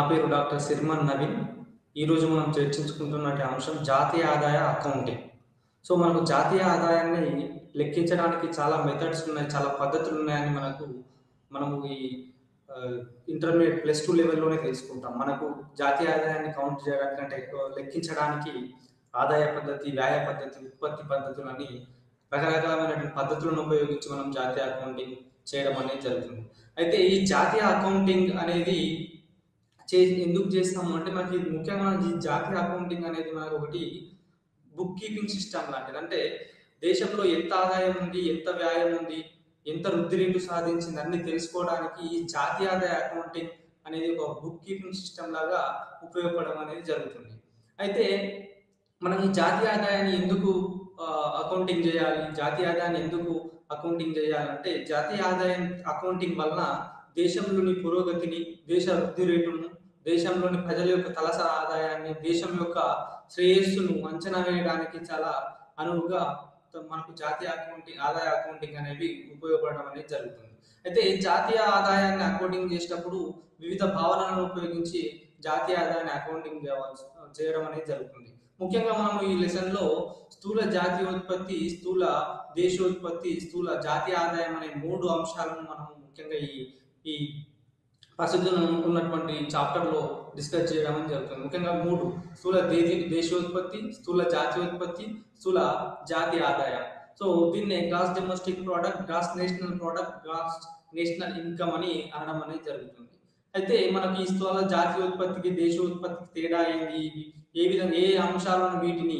పేరు డాక్టర్ సిర్మన్ నవీన్ ఈరోజు మనం చర్చించుకుంటున్న అంశం జాతీయ ఆదాయ అకౌంటింగ్ సో మనకు జాతీయ ఆదాయాన్ని లెక్కించడానికి చాలా మెథడ్స్ ఉన్నాయి చాలా పద్ధతులు ఉన్నాయని మనకు మనము ఈ ఇంటర్మీడియట్ ప్లస్ టూ లెవెల్లోనే తెలుసుకుంటాం మనకు జాతీయ ఆదాయాన్ని కౌంట్ చేయడానికి అంటే లెక్కించడానికి ఆదాయ పద్ధతి వ్యాయ పద్ధతి ఉత్పత్తి పద్ధతులని రకరకాలమైనటువంటి పద్ధతులను ఉపయోగించి మనం జాతీయ అకౌంటింగ్ చేయడం అనేది జరుగుతుంది అయితే ఈ జాతీయ అకౌంటింగ్ అనేది చే ఎందుకు చేస్తాము అంటే మనకి ముఖ్యంగా ఈ జాతీయ అకౌంటింగ్ అనేది మనకు ఒకటి బుక్ కీపింగ్ సిస్టమ్ లాంటిది అంటే దేశంలో ఎంత ఆదాయం ఉంది ఎంత వ్యాయం ఉంది ఎంత వృద్ధి రేటు సాధించింది అన్ని తెలుసుకోవడానికి ఈ జాతీయ ఆదాయ అకౌంటింగ్ అనేది ఒక బుక్ కీపింగ్ సిస్టమ్ లాగా ఉపయోగపడడం అనేది జరుగుతుంది అయితే మనం ఈ జాతీయ ఆదాయాన్ని ఎందుకు అకౌంటింగ్ చేయాలి జాతీయ ఆదాయాన్ని ఎందుకు అకౌంటింగ్ చేయాలంటే జాతీయ ఆదాయం అకౌంటింగ్ వలన దేశంలోని పురోగతిని దేశ వృద్ధి రేటును దేశంలోని ప్రజల యొక్క తలసరి ఆదాయాన్ని దేశం యొక్క శ్రేయస్సును అంచనా వేయడానికి చాలా అనువుగా మనకు జాతీయ అకౌంటింగ్ ఆదాయ అకౌంటింగ్ అనేవి ఉపయోగపడడం అనేది జరుగుతుంది అయితే జాతీయ ఆదాయాన్ని అకౌంటింగ్ చేసేటప్పుడు వివిధ భావనలను ఉపయోగించి జాతీయ ఆదాయాన్ని అకౌంటింగ్ చేయడం అనేది జరుగుతుంది ముఖ్యంగా మనం ఈ లెసన్ లో స్థూల జాతీయోత్పత్తి స్థూల దేశోత్పత్తి స్థూల జాతీయ ఆదాయం అనే మూడు అంశాలను మనం ముఖ్యంగా ఈ ఈ ప్రసిద్ధులు ఉన్నటువంటి చాప్టర్ లో డిస్కస్ చేయడం అని జరుగుతుంది ముఖ్యంగా మూడు స్థూల దేశీ దేశోత్పత్తి స్థూల జాతీయోత్పత్తి స్థూల జాతీయ ఆదాయం సో దీన్ని gross domestic product gross national product gross national income అని అనడం అనేది జరుగుతుంది అయితే మనకి ఈ స్థూల జాతీయోత్పత్తికి దేశోత్పత్తికి తేడా ఏంటి ఏ విధంగా ఏ అంశాలను వీటిని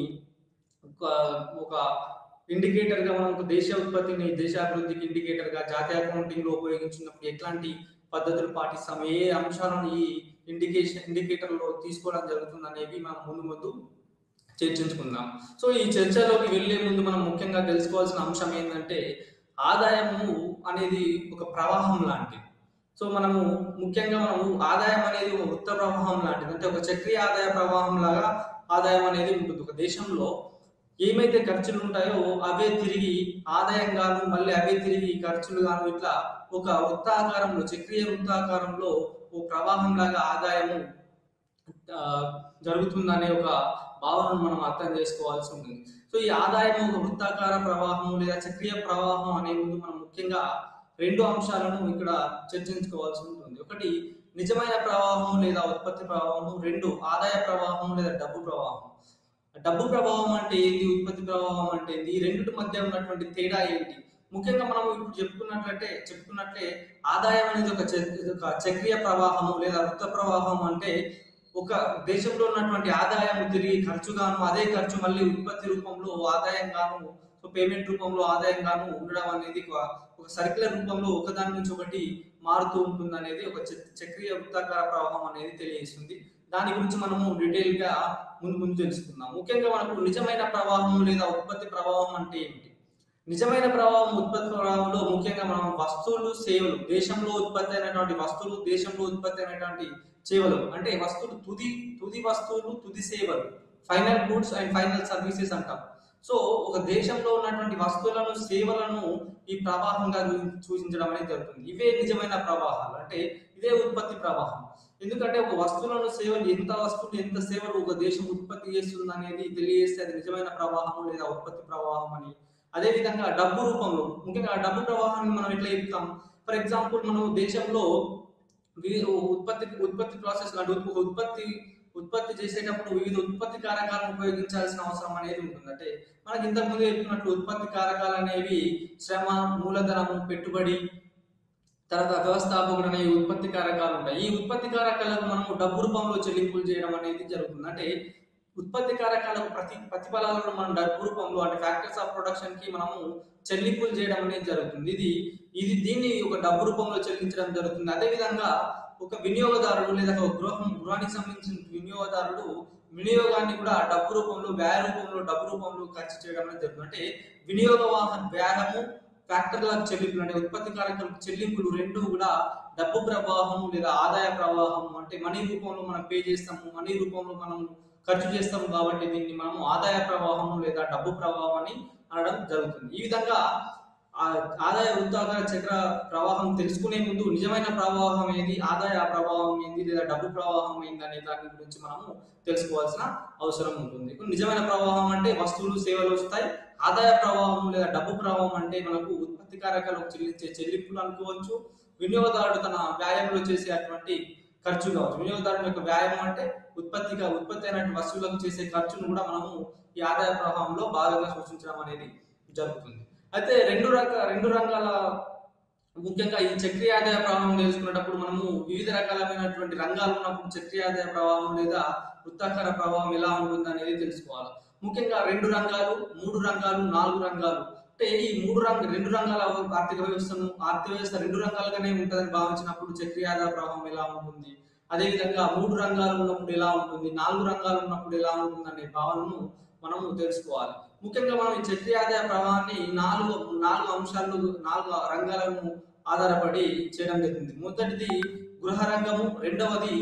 ఒక ఇండికేటర్ గా మనం దేశ ఉత్పత్తిని దేశాభివృద్ధికి ఇండికేటర్ గా జాతీయ అకౌంటింగ్ లో ఉపయోగించినప్పుడు ఎట్లాంటి పద్ధతులు పాటిస్తాం ఏ అంశాలను ఈ ఇండికేషన్ ఇండికేటర్ లో తీసుకోవడం జరుగుతుంది అనేవి మనం ముందు ముందు చర్చించుకుందాం సో ఈ చర్చలోకి వెళ్లే ముందు మనం ముఖ్యంగా తెలుసుకోవాల్సిన అంశం ఏంటంటే ఆదాయము అనేది ఒక ప్రవాహం లాంటిది సో మనము ముఖ్యంగా మనము ఆదాయం అనేది ఒక వృత్త ప్రవాహం లాంటిది అంటే ఒక చక్రీయ ఆదాయ ప్రవాహం లాగా ఆదాయం అనేది ఉంటుంది ఒక దేశంలో ఏమైతే ఖర్చులు ఉంటాయో అవే తిరిగి ఆదాయం గాను మళ్ళీ అవే తిరిగి ఖర్చులు గాను ఇట్లా ఒక వృత్తాకారంలో చక్రీయ వృత్తాకారంలో ఓ ప్రవాహం లాగా ఆదాయము జరుగుతుందనే ఒక భావనను మనం అర్థం చేసుకోవాల్సి ఉంటుంది సో ఈ ఆదాయం ఒక వృత్తాకార ప్రవాహం లేదా చక్రీయ ప్రవాహం అనే ముందు మనం ముఖ్యంగా రెండు అంశాలను ఇక్కడ చర్చించుకోవాల్సి ఉంటుంది ఒకటి నిజమైన ప్రవాహం లేదా ఉత్పత్తి ప్రవాహం రెండు ఆదాయ ప్రవాహం లేదా డబ్బు ప్రవాహం డబ్బు ప్రవాహం అంటే ఏంటి ఉత్పత్తి ప్రవాహం అంటే ఏంటి ఈ రెండింటి మధ్య ఉన్నటువంటి తేడా ఏంటి ముఖ్యంగా మనం ఇప్పుడు చెప్పుకున్నట్లయితే చెప్పుకున్నట్లే ఆదాయం అనేది ఒక ఒక చక్రీయ ప్రవాహము లేదా వృత్త ప్రవాహం అంటే ఒక దేశంలో ఉన్నటువంటి ఆదాయం తిరిగి ఖర్చుగాను అదే ఖర్చు మళ్ళీ ఉత్పత్తి రూపంలో ఆదాయం గాను సో పేమెంట్ రూపంలో ఆదాయం గాను ఉండడం అనేది ఒక సర్క్యులర్ రూపంలో ఒకదాని నుంచి ఒకటి మారుతూ ఉంటుంది అనేది ఒక చక్రీయ వృత్తాకార ప్రవాహం అనేది తెలియజేస్తుంది దాని గురించి మనము డీటెయిల్ గా ముందు ముందు తెలుసుకుందాం ముఖ్యంగా మనకు నిజమైన ప్రవాహం లేదా ఉత్పత్తి ప్రవాహం అంటే ఏమిటి నిజమైన ప్రవాహం ఉత్పత్తి ప్రవాహంలో ముఖ్యంగా మనం వస్తువులు సేవలు దేశంలో ఉత్పత్తి అయినటువంటి వస్తువులు దేశంలో ఉత్పత్తి అయినటువంటి సేవలు అంటే వస్తువులు తుది తుది వస్తువులు తుది సేవలు final goods and final services అంటాం సో ఒక దేశంలో ఉన్నటువంటి వస్తువులను సేవలను ఈ ప్రవాహంగా సూచించడం అనేది జరుగుతుంది ఇవే నిజమైన ప్రవాహాలు అంటే ఇదే ఉత్పత్తి ప్రవాహం ఎందుకంటే ఒక వస్తువులను సేవలు ఎంత వస్తువులు ఎంత సేవలు ఒక దేశం ఉత్పత్తి చేస్తుంది అనేది తెలియజేస్తే అది నిజమైన ప్రవాహం లేదా ఉత్పత్తి ప్రవాహం అని అదే విధంగా డబ్బు రూపంలో ముఖ్యంగా డబ్బు ప్రవాహాన్ని మనం ఎట్లా చెప్తాం ఫర్ ఎగ్జాంపుల్ మనం దేశంలో ఉత్పత్తి ఉత్పత్తి ప్రాసెస్ ఉత్పత్తి ఉత్పత్తి చేసేటప్పుడు వివిధ ఉత్పత్తి కారకాలను ఉపయోగించాల్సిన అవసరం అనేది ఉంటుంది అంటే మనకి ఇంతకుముందు చెప్పుకున్నట్లు ఉత్పత్తి కారకాలు అనేవి శ్రమ మూలధనము పెట్టుబడి తర్వాత వ్యవస్థాపకుడు అనే ఉత్పత్తి కారకాలు ఉంటాయి ఈ ఉత్పత్తి కారకాలకు మనము డబ్బు రూపంలో చెల్లింపులు చేయడం అనేది జరుగుతుంది అంటే ఉత్పత్తి కారకాలకు ప్రతి ప్రతిఫలాలను మనం డబ్బు రూపంలో అంటే ఫ్యాక్టర్స్ ఆఫ్ ప్రొడక్షన్ కి మనము చెల్లింపులు చేయడం అనేది జరుగుతుంది ఇది ఇది దీన్ని ఒక డబ్బు రూపంలో చెల్లించడం జరుగుతుంది అదే విధంగా ఒక వినియోగదారుడు లేదా ఒక గృహం గృహానికి సంబంధించిన వినియోగదారుడు వినియోగాన్ని కూడా డబ్బు రూపంలో వ్యయ రూపంలో డబ్బు రూపంలో ఖర్చు చేయడం అనేది జరుగుతుంది అంటే వినియోగ వాహన వ్యయము ఫ్యాక్టర్లకు చెల్లింపులు అంటే ఉత్పత్తి కారకాలకు చెల్లింపులు రెండు కూడా డబ్బు ప్రవాహం లేదా ఆదాయ ప్రవాహం అంటే మనీ రూపంలో మనం పే చేస్తాము మనీ రూపంలో మనం ఖర్చు చేస్తాము కాబట్టి దీన్ని మనము ఆదాయ ప్రవాహం లేదా డబ్బు ప్రవాహం అని అనడం జరుగుతుంది ఈ విధంగా ఆ ఆదాయ వృత్తాకార చక్ర ప్రవాహం తెలుసుకునే ముందు నిజమైన ప్రవాహం ఏంది ఆదాయ ప్రవాహం ఏంది లేదా డబ్బు ప్రవాహం ఏంది అనే దాని గురించి మనము తెలుసుకోవాల్సిన అవసరం ఉంటుంది నిజమైన ప్రవాహం అంటే వస్తువులు సేవలు వస్తాయి ఆదాయ ప్రవాహం లేదా డబ్బు ప్రవాహం అంటే మనకు ఉత్పత్తి కారకాలకు చెల్లించే చెల్లింపులు అనుకోవచ్చు వినియోగదారుడు తన వ్యాయామంలో చేసే అటువంటి ఖర్చు కావచ్చు వినియోగదారుని యొక్క వ్యాయామం అంటే ఉత్పత్తిగా ఉత్పత్తి అయినటువంటి వస్తువులకు చేసే ఖర్చును కూడా మనము ఈ ఆదాయ ప్రవాహంలో భాగంగా సూచించడం అనేది జరుగుతుంది అయితే రెండు రక రెండు రంగాల ముఖ్యంగా ఈ చక్రీయ ఆదాయ ప్రవాహం తెలుసుకునేటప్పుడు మనము వివిధ రకాలైనటువంటి రంగాలు ఉన్నప్పుడు చక్రీయ ఆదాయ ప్రవాహం లేదా వృత్తాకార ప్రవాహం ఎలా ఉంటుంది అనేది తెలుసుకోవాలి ముఖ్యంగా రెండు రంగాలు మూడు రంగాలు నాలుగు రంగాలు అంటే ఈ మూడు రంగ రెండు రంగాల ఆర్థిక వ్యవస్థను ఆర్థిక వ్యవస్థ రెండు రంగాలుగానే ఉంటుందని భావించినప్పుడు చక్రీయ ఆదాయ ప్రవాహం ఎలా ఉంటుంది అదేవిధంగా మూడు రంగాలు ఉన్నప్పుడు ఎలా ఉంటుంది నాలుగు రంగాలు ఉన్నప్పుడు ఎలా ఉంటుంది అనే భావనను మనము తెలుసుకోవాలి ముఖ్యంగా మనం ఈ చక్రీయ ఆదాయ ప్రవాహాన్ని నాలుగు నాలుగు అంశాలు నాలుగు రంగాలను ఆధారపడి చేయడం జరిగింది మొదటిది గృహ రంగము రెండవది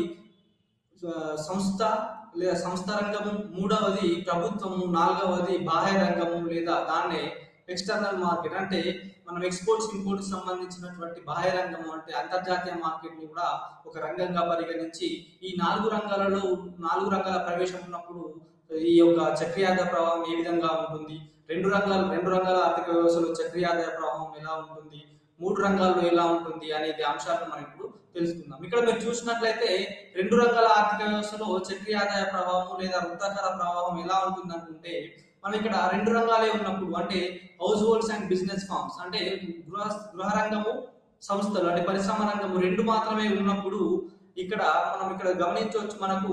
ఆ, సంస్థ లేదా సంస్థ రంగము మూడవది ప్రభుత్వము నాలుగవది బాహ్య రంగము లేదా దాన్నే ఎక్స్టర్నల్ మార్కెట్ అంటే మనం ఎక్స్పోర్ట్స్ ఇంపోర్ట్స్ సంబంధించినటువంటి బాహ్య రంగము అంటే అంతర్జాతీయ మార్కెట్ ని కూడా ఒక రంగంగా పరిగణించి ఈ నాలుగు రంగాలలో నాలుగు రంగాల ప్రవేశం ఉన్నప్పుడు ఈ యొక్క చక్రీయాదాయ ప్రవాహం ఏ విధంగా ఉంటుంది రెండు రంగాలు రెండు రంగాల ఆర్థిక వ్యవస్థలో చక్రీయాదాయ ప్రవాహం ఎలా ఉంటుంది మూడు రంగాల్లో ఎలా ఉంటుంది అనేది అంశాలను మనం ఇప్పుడు తెలుసుకుందాం ఇక్కడ మీరు చూసినట్లయితే రెండు రంగాల ఆర్థిక వ్యవస్థలో చక్రీయ ఆదాయ ప్రవాహం లేదా వృత్తాకార ప్రవాహం ఎలా ఉంటుంది అనుకుంటే మనం ఇక్కడ రెండు రంగాలే ఉన్నప్పుడు అంటే households and business firms అంటే గృహ గృహ రంగము సంస్థలు అంటే పరిశ్రమ రంగము రెండు మాత్రమే ఉన్నప్పుడు ఇక్కడ మనం ఇక్కడ గమనించవచ్చు మనకు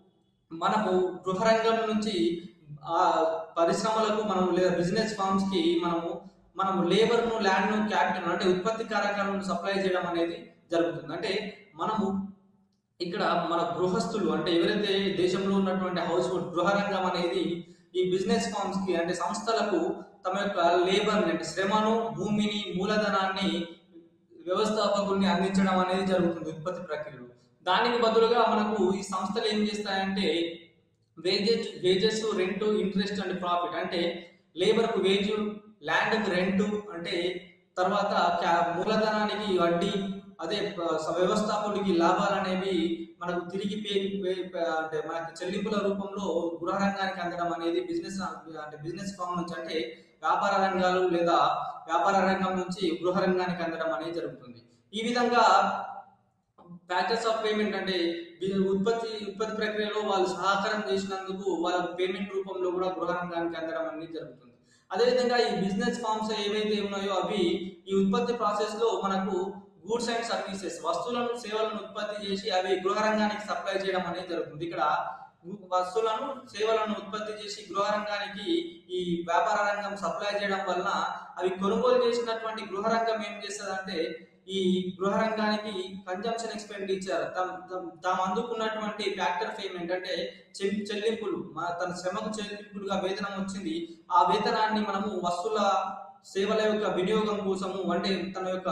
మనము గృహ రంగం నుంచి ఆ పరిశ్రమలకు మనం లేదా బిజినెస్ ఫార్మ్స్ కి మనము మనము లేబర్ ను ల్యాండ్ ను క్యాపిటల్ అంటే ఉత్పత్తి కారకాలను సప్లై చేయడం అనేది జరుగుతుంది అంటే మనము ఇక్కడ మన గృహస్థులు అంటే ఎవరైతే దేశంలో ఉన్నటువంటి హౌస్ హోల్డ్ గృహ రంగం అనేది ఈ బిజినెస్ ఫార్మ్స్ కి అంటే సంస్థలకు తమ యొక్క లేబర్ అంటే శ్రమను భూమిని మూలధనాన్ని వ్యవస్థాపకుల్ని అందించడం అనేది జరుగుతుంది ఉత్పత్తి ప్రక్రియలో దానికి బదులుగా మనకు ఈ సంస్థలు ఏం చేస్తాయంటే wages wages rent interest and profit అంటే లేబర్ కు వేజ్ ల్యాండ్ కు రెంట్ అంటే తర్వాత క్యా- మూలధనానికి వడ్డీ అదే ప- స- వ్యవస్థాపకుడికి లాభాలు అనేవి మనకు తిరిగి పే పే- పే- అంటే మనకి చెల్లింపుల రూపంలో గృహ రంగానికి అందడం అనేది బిజినెస్ అంటే బిజినెస్ ఫామ్ నుంచి అంటే వ్యాపార రంగాలు లేదా వ్యాపార రంగం నుంచి గృహ రంగానికి అందడం అనేది జరుగుతుంది ఈ విధంగా ప్యాకెట్స్ ఆఫ్ పేమెంట్ అంటే వీ- ఉత్పత్తి ఉత్పత్తి ప్రక్రియలో వాళ్ళు సహకారం చేసినందుకు వాళ్ళ పేమెంట్ రూపంలో కూడా గృహ రంగానికి అందడం అనేది జరుగుతుంది అదేవిధంగా ఈ బిజినెస్ ఫార్మ్స్ ఏవైతే ఉన్నాయో అవి ఈ ఉత్పత్తి ప్రాసెస్ లో మనకు గూడ్స్ అండ్ సర్వీసెస్ వస్తువులను సేవలను ఉత్పత్తి చేసి అవి గృహ రంగానికి సప్లై చేయడం అనేది జరుగుతుంది ఇక్కడ వస్తువులను సేవలను ఉత్పత్తి చేసి గృహ రంగానికి ఈ వ్యాపార రంగం సప్లై చేయడం వలన అవి కొనుగోలు చేసినటువంటి గృహ రంగం ఏం చేస్తుందంటే ఈ గృహ రంగానికి కన్జంప్షన్ ఎక్స్పెండిచర్ తాము అందుకున్నటువంటి ఫ్యాక్టర్ పేమెంట్ అంటే చెల్- చెల్లింపులు మన తన శ్రమకు చెల్లింపులుగా వేతనం వచ్చింది ఆ వేతనాన్ని మనము వస్తువుల సేవల యొక్క వినియోగం కోసము అంటే తన యొక్క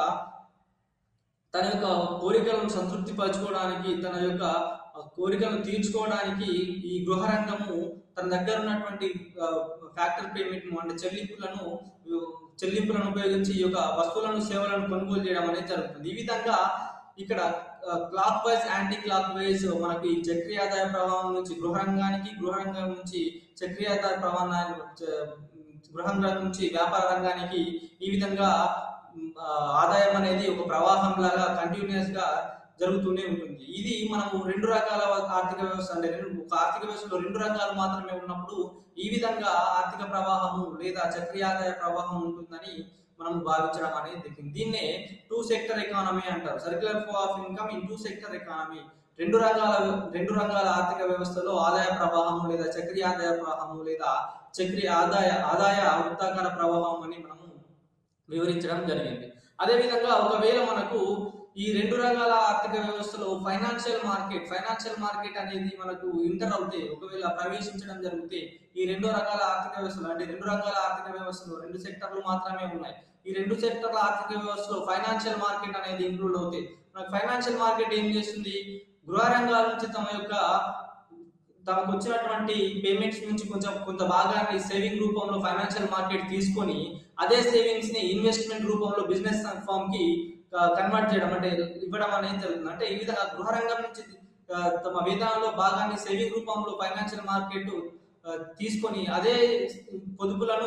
తన యొక్క కోరికలను సంతృప్తి పరచుకోవడానికి తన యొక్క ఆ, కోరికలను తీర్చుకోవడానికి ఈ గృహ రంగము తన దగ్గర ఉన్నటువంటి ఫ్యాక్టర్ పేమెంట్ అంటే చెల్లింపులను ఆ, చెల్లింపులను ఉపయోగించి ఈ యొక్క వస్తువులను సేవలను కొనుగోలు చేయడం అనేది జరుగుతుంది ఈ విధంగా ఇక్కడ clockwise anticlockwise మనకి ఈ చక్రీయ ఆదాయ ప్రవాహం నుంచి గృహ రంగానికి గృహ రంగం నుంచి చక్రీయ ఆదాయ ప్రవాహాన్ని చ- గృహ రంగం నుంచి వ్యాపార రంగానికి ఈ విధంగా మ్, ఆ, ఆదాయం అనేది ఒక ప్రవాహం లాగా కంటిన్యూస్ గా జరుగుతూనే ఉంటుంది ఇది మనము రెండు రకాల ఆర్థిక వ్యవస్థ అంటే రెండు ఒక ఆర్థిక వ్యవస్థలో రెండు రంగాలు మాత్రమే ఉన్నప్పుడు ఈ విధంగా ఆర్థిక ప్రవాహము లేదా చక్రీయ ఆదాయ ప్రవాహం ఉంటుందని మనం భావించడం అనేది జరిగింది దీన్నే టూ సెక్టర్ ఎకానమీ అంటారు circular flow of income in two sector economy రెండు రంగాల రెండు రంగాల ఆర్థిక వ్యవస్థలో ఆదాయ ప్రవాహము లేదా చక్రీయ ఆదాయ ప్రవాహము లేదా చక్రీయ ఆదాయ ఆదాయ వృత్తాకార ప్రవాహం అని మనము వివరించడం జరిగింది అదేవిధంగా ఒకవేళ మనకు ఈ రెండు రంగాల ఆర్థిక వ్యవస్థలో ఫైనాన్షియల్ మార్కెట్ ఫైనాన్షియల్ మార్కెట్ అనేది మనకు ఇంటర్ అవుతే ఒకవేళ ప్రవేశించడం జరిగితే ఈ రెండు రకాల ఆర్థిక వ్యవస్థలు అంటే రెండు రంగాల ఆర్థిక వ్యవస్థలు రెండు సెక్టర్లు మాత్రమే ఉన్నాయి ఈ రెండు సెక్టర్ల ఆర్థిక వ్యవస్థలో ఫైనాన్షియల్ మార్కెట్ అనేది ఇంక్లూడ్ అవుతాయి మనకు ఫైనాన్షియల్ మార్కెట్ ఏం చేస్తుంది గృహ రంగాల నుంచి తమ యొక్క తమకు వచ్చినటువంటి పేమెంట్స్ నుంచి కొంచెం కొంత భాగాన్ని సేవింగ్ రూపంలో ఫైనాన్షియల్ మార్కెట్ తీసుకొని అదే సేవింగ్స్ ని ఇన్వెస్ట్మెంట్ రూపంలో బిజినెస్ ఫామ్ కి కన్వర్ట్ చేయడం అంటే ఇవ్వడం అనేది జరుగుతుంది అంటే ఈ విధంగా గృహ రంగం నుంచి ఆ, తమ వేతనంలో భాగాన్ని సేవింగ్ రూపంలో ఫైనాన్షియల్ మార్కెట్ తీసుకొని అదే పొదుపులను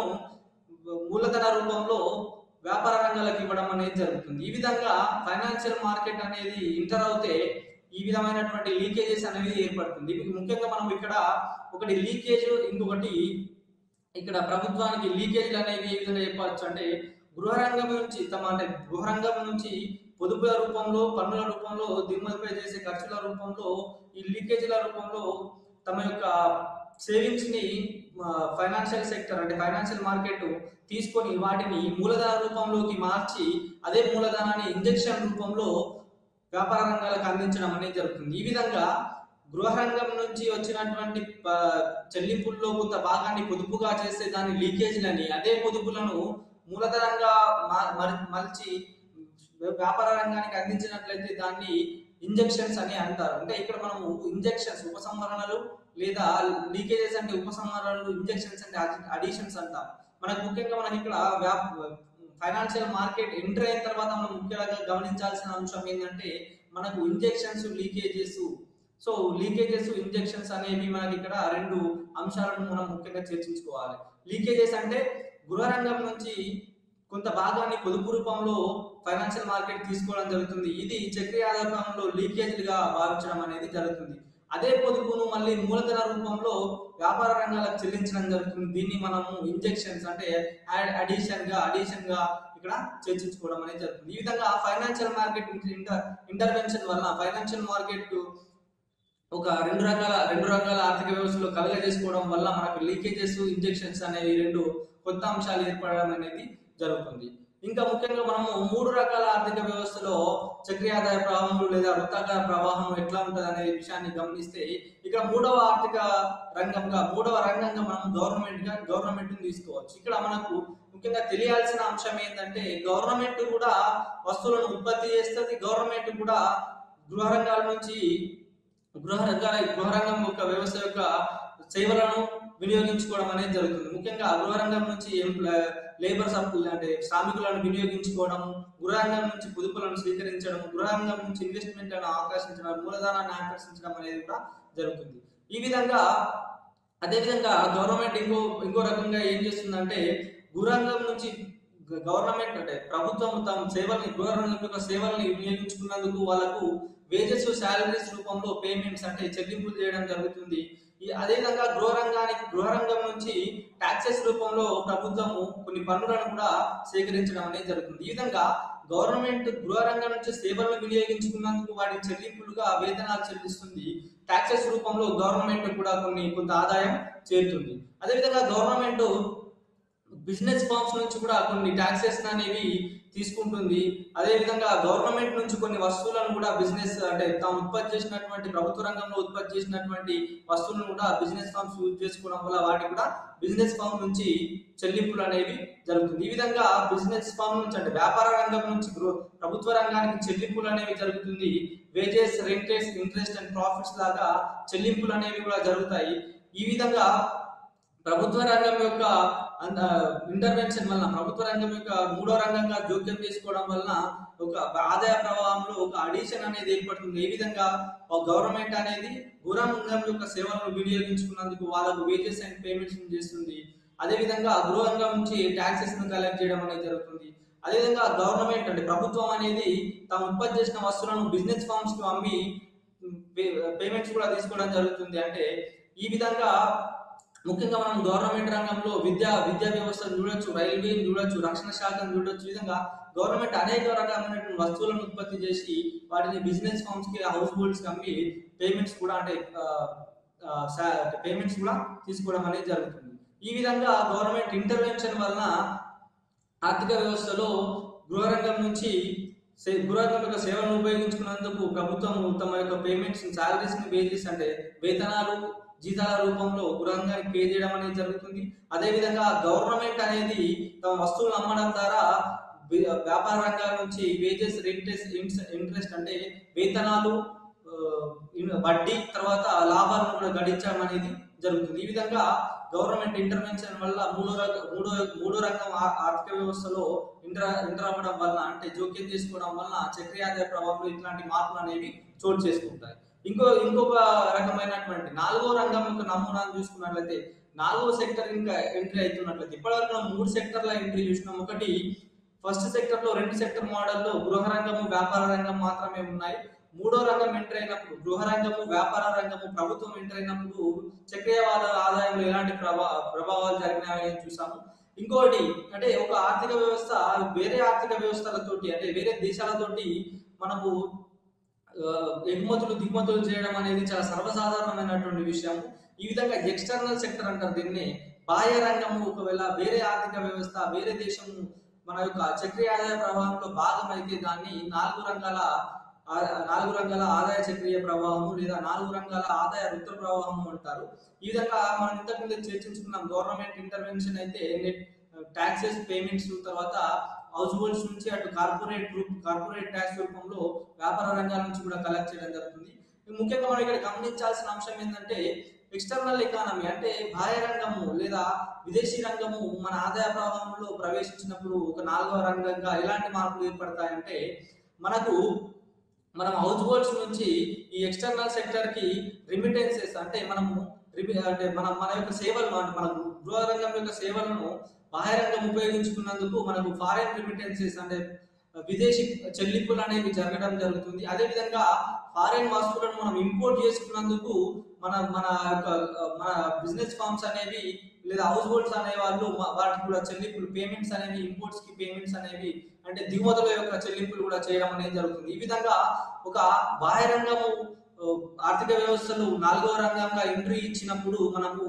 మూలధన రూపంలో వ్యాపార రంగాలకు ఇవ్వడం అనేది జరుగుతుంది ఈ విధంగా ఫైనాన్షియల్ మార్కెట్ అనేది ఇంటర్ అవుతే ఈ విధమైనటువంటి లీకేజెస్ అనేది ఏర్పడుతుంది ఇవి ముఖ్యంగా మనం ఇక్కడ ఒకటి లీకేజ్ ఇంకొకటి ఇక్కడ ప్రభుత్వానికి లీకేజీలు అనేవి ఏ విధంగా చెప్పవచ్చు అంటే గృహరంగం నుంచి తమ అంటే గృహరంగం నుంచి పొదుపుల రూపంలో పన్నుల రూపంలో దిగుమతిపై చేసే ఖర్చుల రూపంలో ఈ లీకేజీల రూపంలో తమ యొక్క సేవింగ్స్ ని ఫైనాన్షియల్ సెక్టర్ అంటే ఫైనాన్షియల్ మార్కెట్ తీసుకొని వాటిని మూలధన రూపంలోకి మార్చి అదే మూలధనాన్ని ఇంజెక్షన్ రూపంలో వ్యాపార రంగాలకు అందించడం అనేది జరుగుతుంది ఈ విధంగా గృహరంగం నుంచి వచ్చినటువంటి ప- చెల్లింపుల్లో కొంత భాగాన్ని పొదుపుగా చేస్తే దాని లీకేజీలని అదే పొదుపులను మూలధనంగా మా- మర్- మలిచి వ్యాపార రంగానికి అందించినట్లయితే దాన్ని ఇంజెక్షన్స్ అని అంటారు అంటే ఇక్కడ మనము ఇంజెక్షన్స్ ఉపసంహరణలు లేదా లీకేజెస్ అంటే ఉపసంహరణలు ఇంజెక్షన్స్ అంటే అడిషన్స్ అంటాం మనకు ముఖ్యంగా మనకి ఇక్కడ ఫైనాన్షియల్ మార్కెట్ ఎంటర్ అయిన తర్వాత మనం ముఖ్యంగా గమనించాల్సిన అంశం ఏంటంటే మనకు injections leakages so leakages injections అనేవి మనకి ఇక్కడ రెండు అంశాలను మనం ముఖ్యంగా చర్చించుకోవాలి లీకేజెస్ అంటే గృహరంగం నుంచి కొంత భాగాన్ని పొదుపు రూపంలో ఫైనాన్షియల్ మార్కెట్ తీసుకోవడం జరుగుతుంది ఇది చక్రీయ ఆధారంలో లీకేజీలుగా భావించడం అనేది జరుగుతుంది అదే పొదుపును మళ్ళీ మూలధన రూపంలో వ్యాపార రంగాలకు చెల్లించడం జరుగుతుంది దీన్ని మనము ఇంజెక్షన్స్ అంటే అడిషన్ గా అడిషన్ గా ఇక్కడ చర్చించుకోవడం అనేది జరుగుతుంది ఈ విధంగా ఫైనాన్షియల్ మార్కెట్ ఇంటర్ ఇంటర్వెన్షన్ వల్ల ఫైనాన్షియల్ మార్కెట్ ఒక రెండు రకాల రెండు రకాల ఆర్థిక వ్యవస్థలో కలగజేసుకోవడం వల్ల మనకు లీకేజెస్ ఇంజెక్షన్స్ అనేవి రెండు కొత్త అంశాలు ఏర్పడడం అనేది జరుగుతుంది ఇంకా ముఖ్యంగా మనము మూడు రకాల ఆర్థిక వ్యవస్థలో చక్రీయ ఆదాయ ప్రవాహములు లేదా వృత్తాకార ప్రవాహం ఎట్లా ఉంటుంది అనే విషయాన్ని గమనిస్తే ఇక్కడ మూడవ ఆర్థిక రంగంగా మూడవ రంగంగా మనం గవర్నమెంట్ గా గవర్నమెంట్ తీసుకోవచ్చు ఇక్కడ మనకు ముఖ్యంగా తెలియాల్సిన అంశం ఏంటంటే గవర్నమెంట్ కూడా వస్తువులను ఉత్పత్తి చేస్తుంది గవర్నమెంట్ కూడా గృహ రంగాల నుంచి గృహ రంగాల గృహ రంగం యొక్క వ్యవస్థ యొక్క సేవలను వినియోగించుకోవడం అనేది జరుగుతుంది ముఖ్యంగా గృహ రంగం నుంచి ఎంప్ల- లేబర్ సప్లై అంటే శ్రామికులను వినియోగించుకోవడం గృహరంగం నుంచి పొదుపులను స్వీకరించడం గృహరంగం నుంచి ఇన్వెస్ట్మెంట్లను ఆకర్షించడం మూలధనాన్ని ఆకర్షించడం అనేది కూడా జరుగుతుంది ఈ విధంగా అదేవిధంగా గవర్నమెంట్ ఇంకో ఇంకో రకంగా ఏం చేస్తుందంటే గృహరంగం నుంచి గ- గవర్నమెంట్ అంటే ప్రభుత్వం తమ సేవల్ని గృహరంగం యొక్క సేవల్ని వినియోగించుకున్నందుకు వాళ్ళకు వేజెస్ శాలరీస్ రూపంలో పేమెంట్స్ అంటే చెల్లింపులు చేయడం జరుగుతుంది ఈ అదేవిధంగా గృహరంగానికి గృహరంగం నుంచి టాక్సెస్ రూపంలో ప్రభుత్వము కొన్ని పన్నులను కూడా సేకరించడం అనేది జరుగుతుంది ఈ విధంగా గవర్నమెంట్ గృహరంగం నుంచి సేవలను వినియోగించుకున్నందుకు వాటి చెల్లింపులుగా వేతనాలు చెల్లిస్తుంది టాక్సెస్ రూపంలో గవర్నమెంట్ కూడా కొన్ని కొంత ఆదాయం చేరుతుంది అదేవిధంగా గవర్నమెంట్ బిజినెస్ ఫార్మ్స్ నుంచి కూడా కొన్ని ట్యాక్సెస్ అనేవి తీసుకుంటుంది అదేవిధంగా గవర్నమెంట్ నుంచి కొన్ని వస్తువులను కూడా బిజినెస్ అంటే తాము ఉత్పత్తి చేసినటువంటి ప్రభుత్వ రంగంలో ఉత్పత్తి చేసినటువంటి వస్తువులను కూడా బిజినెస్ ఫార్మ్స్ యూజ్ చేసుకోవడం వల్ల వాటి కూడా బిజినెస్ ఫార్మ్ నుంచి చెల్లింపులు అనేవి జరుగుతుంది ఈ విధంగా బిజినెస్ ఫార్మ్ నుంచి అంటే వ్యాపార రంగం నుంచి గ్రో- ప్రభుత్వ రంగానికి చెల్లింపులు అనేవి జరుగుతుంది wages rents interest and profits లాగా చెల్లింపులు అనేవి కూడా జరుగుతాయి ఈ విధంగా ప్రభుత్వ రంగం యొక్క ఇంటర్వెన్షన్ వలన ప్రభుత్వ రంగం యొక్క మూడో రంగంగా జోక్యం చేసుకోవడం వలన ఒక ఆదాయ ప్రవాహంలో ఒక అడిషన్ అనేది ఏర్పడుతుంది ఏ విధంగా ఒక గవర్నమెంట్ అనేది గృహరంగం యొక్క సేవలను వినియోగించుకున్నందుకు వాళ్ళకు వేజెస్ అండ్ పేమెంట్స్ చేస్తుంది అదే విధంగా గృహరంగం నుంచి ట్యాక్సెస్ ను కలెక్ట్ చేయడం అనేది జరుగుతుంది అదేవిధంగా గవర్నమెంట్ అంటే ప్రభుత్వం అనేది తాము ఉత్పత్తి చేసిన వస్తువులను బిజినెస్ ఫార్మ్స్ కు అమ్మి పేమెంట్స్ కూడా తీసుకోవడం జరుగుతుంది అంటే ఈ విధంగా ముఖ్యంగా మనం గవర్నమెంట్ రంగంలో విద్యా విద్యా వ్యవస్థను చూడొచ్చు రైల్వేని చూడొచ్చు రక్షణ శాఖను చూడొచ్చు ఈ విధంగా గవర్నమెంట్ అనేక రకమైనటువంటి వస్తువులను ఉత్పత్తి చేసి వాటిని బిజినెస్ ఫార్మ్స్ కి హౌస్ హోల్డ్స్ కి అమ్మి పేమెంట్స్ కూడా అంటే పేమెంట్స్ కూడా తీసుకోవడం అనేది జరుగుతుంది ఈ విధంగా గవర్నమెంట్ ఇంటర్వెన్షన్ వలన ఆర్థిక వ్యవస్థలో గృహరంగం నుంచి సే- గృహరంగం యొక్క సేవలను ఉపయోగించుకున్నందుకు ప్రభుత్వం తమ యొక్క పేమెంట్స్ సాలరీస్ ని పే చేసి అంటే వేతనాలు జీతాల రూపంలో గృహరంగానికి పే చేయడం అనేది జరుగుతుంది అదే విధంగా గవర్నమెంట్ అనేది తమ వస్తువులు అమ్మడం ద్వారా వ్య- వ్యాపార రంగాల నుంచి వేజెస్ రెంటెస్ ఇంట్రెస్ట్ అంటే వేతనాలు ఆ, ఇన్- వడ్డీ తర్వాత లాభాలను కూడా గడించడం అనేది జరుగుతుంది ఈ విధంగా గవర్నమెంట్ ఇంటర్వెన్షన్ వల్ల మూడో రంగ మూడో మూడో రంగం ఆ- ఆర్థిక వ్యవస్థలో ఇంటర్ ఇంటర్ అవ్వడం వల్ల అంటే జోక్యం చేసుకోవడం వలన చక్రీయ ఆదాయ ప్రభావంలో ఇట్లాంటి మార్పులు అనేవి చోటు చేసుకుంటాయి ఇంకో ఇంకొక రకమైనటువంటి నాలుగో రంగం యొక్క నమూనాను చూసుకున్నట్లయితే నాలుగో సెక్టర్ ఇంకా ఎంట్రీ అవుతున్నట్లయితే ఇప్పటివరకు మనం మూడు సెక్టర్ల ఎంట్రీ చూసినాం ఒకటి ఫస్ట్ సెక్టర్ లో రెండు సెక్టర్ మోడల్లో గృహ రంగము వ్యాపార రంగం మాత్రమే ఉన్నాయి మూడో రంగం ఎంటర్ అయినప్పుడు గృహ రంగము వ్యాపార రంగము ప్రభుత్వం ఎంటర్ అయినప్పుడు చక్రీయవాద ఆదాయంలో ఎలాంటి ప్రభా ప్రభావాలు జరిగినాయని చూసాము ఇంకోటి అంటే ఒక ఆర్థిక వ్యవస్థ వేరే ఆర్థిక వ్యవస్థలతోటి అంటే వేరే దేశాలతోటి మనము ఆ, ఎగుమతులు దిగుమతులు చేయడం అనేది చాలా సర్వసాధారణమైనటువంటి విషయం ఈ విధంగా ఎక్స్టర్నల్ సెక్టర్ అంటారు దీన్ని బాహ్య రంగము ఒకవేళ వేరే ఆర్థిక వ్యవస్థ వేరే దేశము మన యొక్క చక్రీయ ఆదాయ ప్రవాహంలో భాగమైతే దాన్ని నాలుగు రంగాల ఆ- నాలుగు రంగాల ఆదాయ చక్రీయ ప్రవాహము లేదా నాలుగు రంగాల ఆదాయ వృత్త ప్రవాహము అంటారు ఈ విధంగా మనం ఇంతకుముందు చర్చించుకున్నాం గవర్నమెంట్ ఇంటర్వెన్షన్ అయితే నెట్ ట్యాక్సెస్ పేమెంట్స్ తర్వాత హౌస్ హోల్డ్స్ నుంచి అటు కార్పొరేట్ గ్రూప్ కార్పొరేట్ ట్యాక్స్ రూపంలో వ్యాపార రంగాల నుంచి కూడా కలెక్ట్ చేయడం జరుగుతుంది ముఖ్యంగా మనం ఇక్కడ గమనించాల్సిన అంశం ఏంటంటే ఎక్స్టర్నల్ ఎకానమీ అంటే బాహ్య రంగము లేదా విదేశీ రంగము మన ఆదాయ ప్రవాహంలో ప్రవేశించినప్పుడు ఒక నాలుగవ రంగంగా ఎలాంటి మార్పులు ఏర్పడతాయంటే మనకు మనం హౌస్ హోల్డ్స్ నుంచి ఈ ఎక్స్టర్నల్ సెక్టర్ కి రిమిటెన్సెస్ అంటే మనము రిమి- అంటే మన మన యొక్క సేవలను అంటే మన గృహ రంగం యొక్క సేవలను బాహ్య రంగం ఉపయోగించుకున్నందుకు మనకు ఫారెన్ రిమిటెన్సెస్ అంటే విదేశీ చెల్లింపులు అనేవి జరగడం జరుగుతుంది అదే విధంగా ఫారెన్ వస్తువులను మనం ఇంపోర్ట్ చేసుకున్నందుకు మన మన యొక్క మన బిజినెస్ ఫార్మ్స్ అనేవి లేదా హౌస్ హోల్డ్స్ అనే వాళ్ళు మా- వాటికి కూడా చెల్లింపులు పేమెంట్స్ అనేవి ఇంపోర్ట్స్ కి పేమెంట్స్ అనేవి అంటే దిగుమతుల యొక్క చెల్లింపులు కూడా చేయడం అనేది జరుగుతుంది ఈ విధంగా ఒక బాహ్య రంగము ఆ, ఆర్థిక వ్యవస్థలు నాలుగవ రంగంగా ఎంట్రీ ఇచ్చినప్పుడు మనము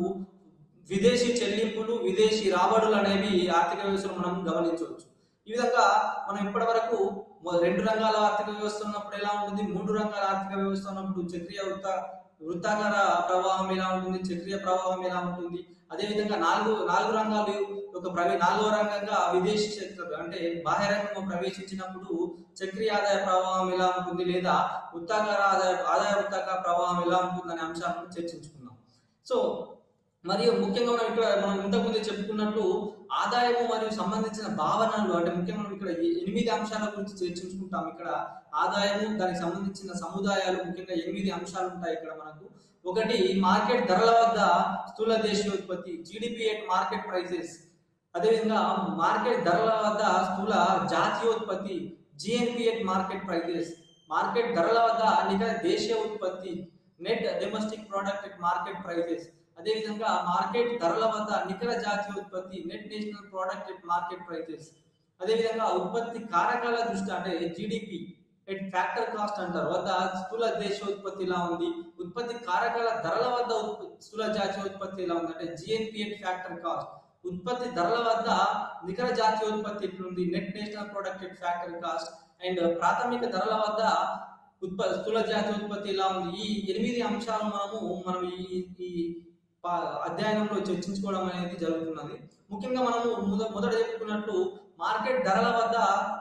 విదేశీ చెల్లింపులు విదేశీ రాబడులు అనేవి ఆర్థిక వ్యవస్థలో మనం గమనించవచ్చు ఈ విధంగా మనం ఇప్పటి వరకు మొ- రెండు రంగాల ఆర్థిక వ్యవస్థ ఉన్నప్పుడు ఎలా ఉంటుంది మూడు రంగాల ఆర్థిక వ్యవస్థ ఉన్నప్పుడు చక్రీయ వృత్త వృత్తాకార ప్రవాహం ఎలా ఉంటుంది చక్రీయ ప్రవాహం ఎలా ఉంటుంది అదే విధంగా నాలుగు నాలుగు రంగాలు ఒక ప్రవే నాలుగో రంగంగా విదేశీ సెక్టర్ అంటే బాహ్య రంగంలో ప్రవేశించినప్పుడు చక్రీయ ఆదాయ ప్రవాహం ఎలా ఉంటుంది లేదా వృత్తాకార ఆదాయ ఆదాయ వృత్తాకార ప్రవాహం ఎలా ఉంటుంది అనే అంశాలను చర్చించుకున్నాం సో మరియు ముఖ్యంగా మనం ఇక్కడ మనం ఇంతకుముందే చెప్పుకున్నట్లు ఆదాయము మరియు సంబంధించిన భావనలు అంటే ముఖ్యంగా మనం ఇక్కడ ఎ- ఎనిమిది అంశాల గురించి చర్చించుకుంటాం ఇక్కడ ఆదాయము దానికి సంబంధించిన సముదాయాలు ముఖ్యంగా ఎనిమిది అంశాలు ఉంటాయి ఇక్కడ మనకు ఒకటి మార్కెట్ ధరల వద్ద స్థూల దేశీయోత్పత్తి జీడిపి ఎట్ మార్కెట్ ప్రైసెస్ అదేవిధంగా మార్కెట్ ధరల వద్ద స్థూల జాతీయోత్పత్తి GNP at market prices market ధరల వద్ద నికర దేశీయ ఉత్పత్తి net domestic product at market prices అదేవిధంగా మార్కెట్ ధరల వద్ద నికర జాతీయ ఉత్పత్తి net national product at market prices అదేవిధంగా ఉత్పత్తి కారకాల దృష్టి అంటే జీడిపి ఎట్ ఫ్యాక్టర్ కాస్ట్ అంటారు వద్ద స్థూల దేశోత్పత్తి ఎలా ఉంది ఉత్పత్తి కారకాల ధరల వద్ద ఉత్ప- స్థూల జాతీయ ఉత్పత్తి ఎలా ఉంది అంటే జిఎన్పి ఎట్ ఫ్యాక్టర్ కాస్ట్ ఉత్పత్తి ధరల వద్ద నికర జాతీయోత్పత్తి ఎట్లుంది net national product at factor cost and ప్రాథమిక ధరల వద్ద ఉత్ప స్థూల జాతీయోత్పత్తి ఎలా ఉంది ఈ ఎనిమిది అంశాలు మనము మనం ఈ ఈ పా- అధ్యయనంలో చర్చించుకోవడం అనేది జరుగుతున్నది ముఖ్యంగా మనము మొద- మొదట చెప్పుకున్నట్లు మార్కెట్ ధరల వద్ద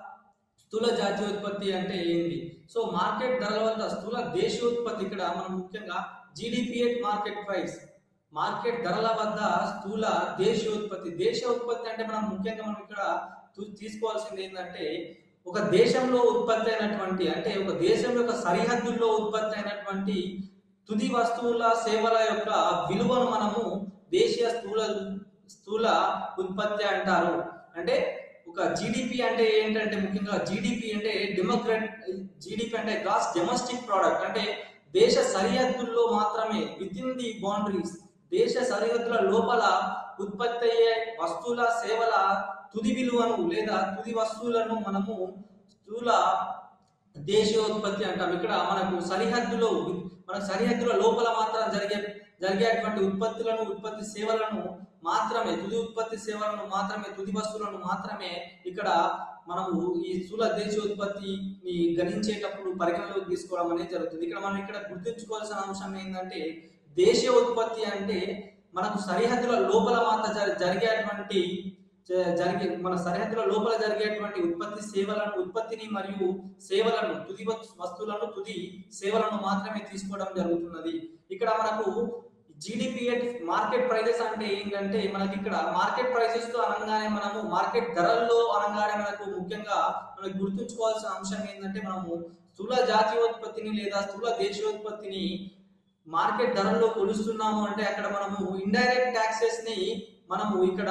స్థూల జాతీయోత్పత్తి అంటే ఏంటి సో మార్కెట్ ధరల వద్ద స్థూల దేశీయోత్పత్తి ఇక్కడ మనం ముఖ్యంగా GDP at market price market ధరల వద్ద స్థూల దేశీయోత్పత్తి దేశ ఉత్పత్తి అంటే మనం ముఖ్యంగా మనం ఇక్కడ తూ- తీసుకోవాల్సింది ఏంటంటే ఒక దేశంలో ఉత్పత్తి అయినటువంటి అంటే ఒక దేశం యొక్క సరిహద్దుల్లో ఉత్పత్తి అయినటువంటి తుది వస్తువుల సేవల యొక్క విలువను మనము దేశీయ స్థూల స్థూల ఉత్పత్తి అంటారు అంటే ఒక జీడిపి అంటే ఏంటంటే ముఖ్యంగా జీడిపి అంటే డెమోక్రట్ జీడిపి అంటే గ్రాస్ డొమెస్టిక్ ప్రోడక్ట్ అంటే దేశ సరిహద్దుల్లో మాత్రమే విత్ ఇన్ ది బౌండరీస్ దేశ సరిహద్దుల లోపల ఉత్పత్తి అయ్యే వస్తువుల సేవల తుది విలువను లేదా తుది వస్తువులను మనము స్థూల దేశీయోత్పత్తి అంటాం ఇక్కడ మనకు సరిహద్దులో మన సరిహద్దుల లోపల మాత్రం జరిగే జరిగేటువంటి ఉత్పత్తులను ఉత్పత్తి సేవలను మాత్రమే తుది ఉత్పత్తి సేవలను మాత్రమే తుది వస్తువులను మాత్రమే ఇక్కడ మనము ఈ స్థూల దేశీయోత్పత్తిని గణించేటప్పుడు పరిగణలోకి తీసుకోవడం అనేది జరుగుతుంది ఇక్కడ మనం ఇక్కడ గుర్తుంచుకోవాల్సిన అంశం ఏంటంటే దేశీయ ఉత్పత్తి అంటే మనకు సరిహద్దుల లోపల మాత్రం జరి- జరిగేటువంటి జ- జరిగే మన సరిహద్దుల లోపల జరిగేటువంటి ఉత్పత్తి సేవలను ఉత్పత్తిని మరియు సేవలను తుది వస్తు- వస్తువులను తుది సేవలను మాత్రమే తీసుకోవడం జరుగుతున్నది ఇక్కడ మనకు జీడిపి మార్కెట్ ప్రైజెస్ అంటే ఏంటంటే మనకి ఇక్కడ మార్కెట్ ప్రైసెస్ తో అనగానే మనము మార్కెట్ ధరల్లో అనగానే మనకు ముఖ్యంగా మనకు గుర్తుంచుకోవాల్సిన అంశం ఏంటంటే మనము స్థూల జాతీయోత్పత్తిని లేదా స్థూల దేశీయోత్పత్తిని మార్కెట్ ధరల్లో కొలుస్తున్నాము అంటే అక్కడ మనము ఇండైరెక్ట్ ట్యాక్సెస్ ని మనము ఇక్కడ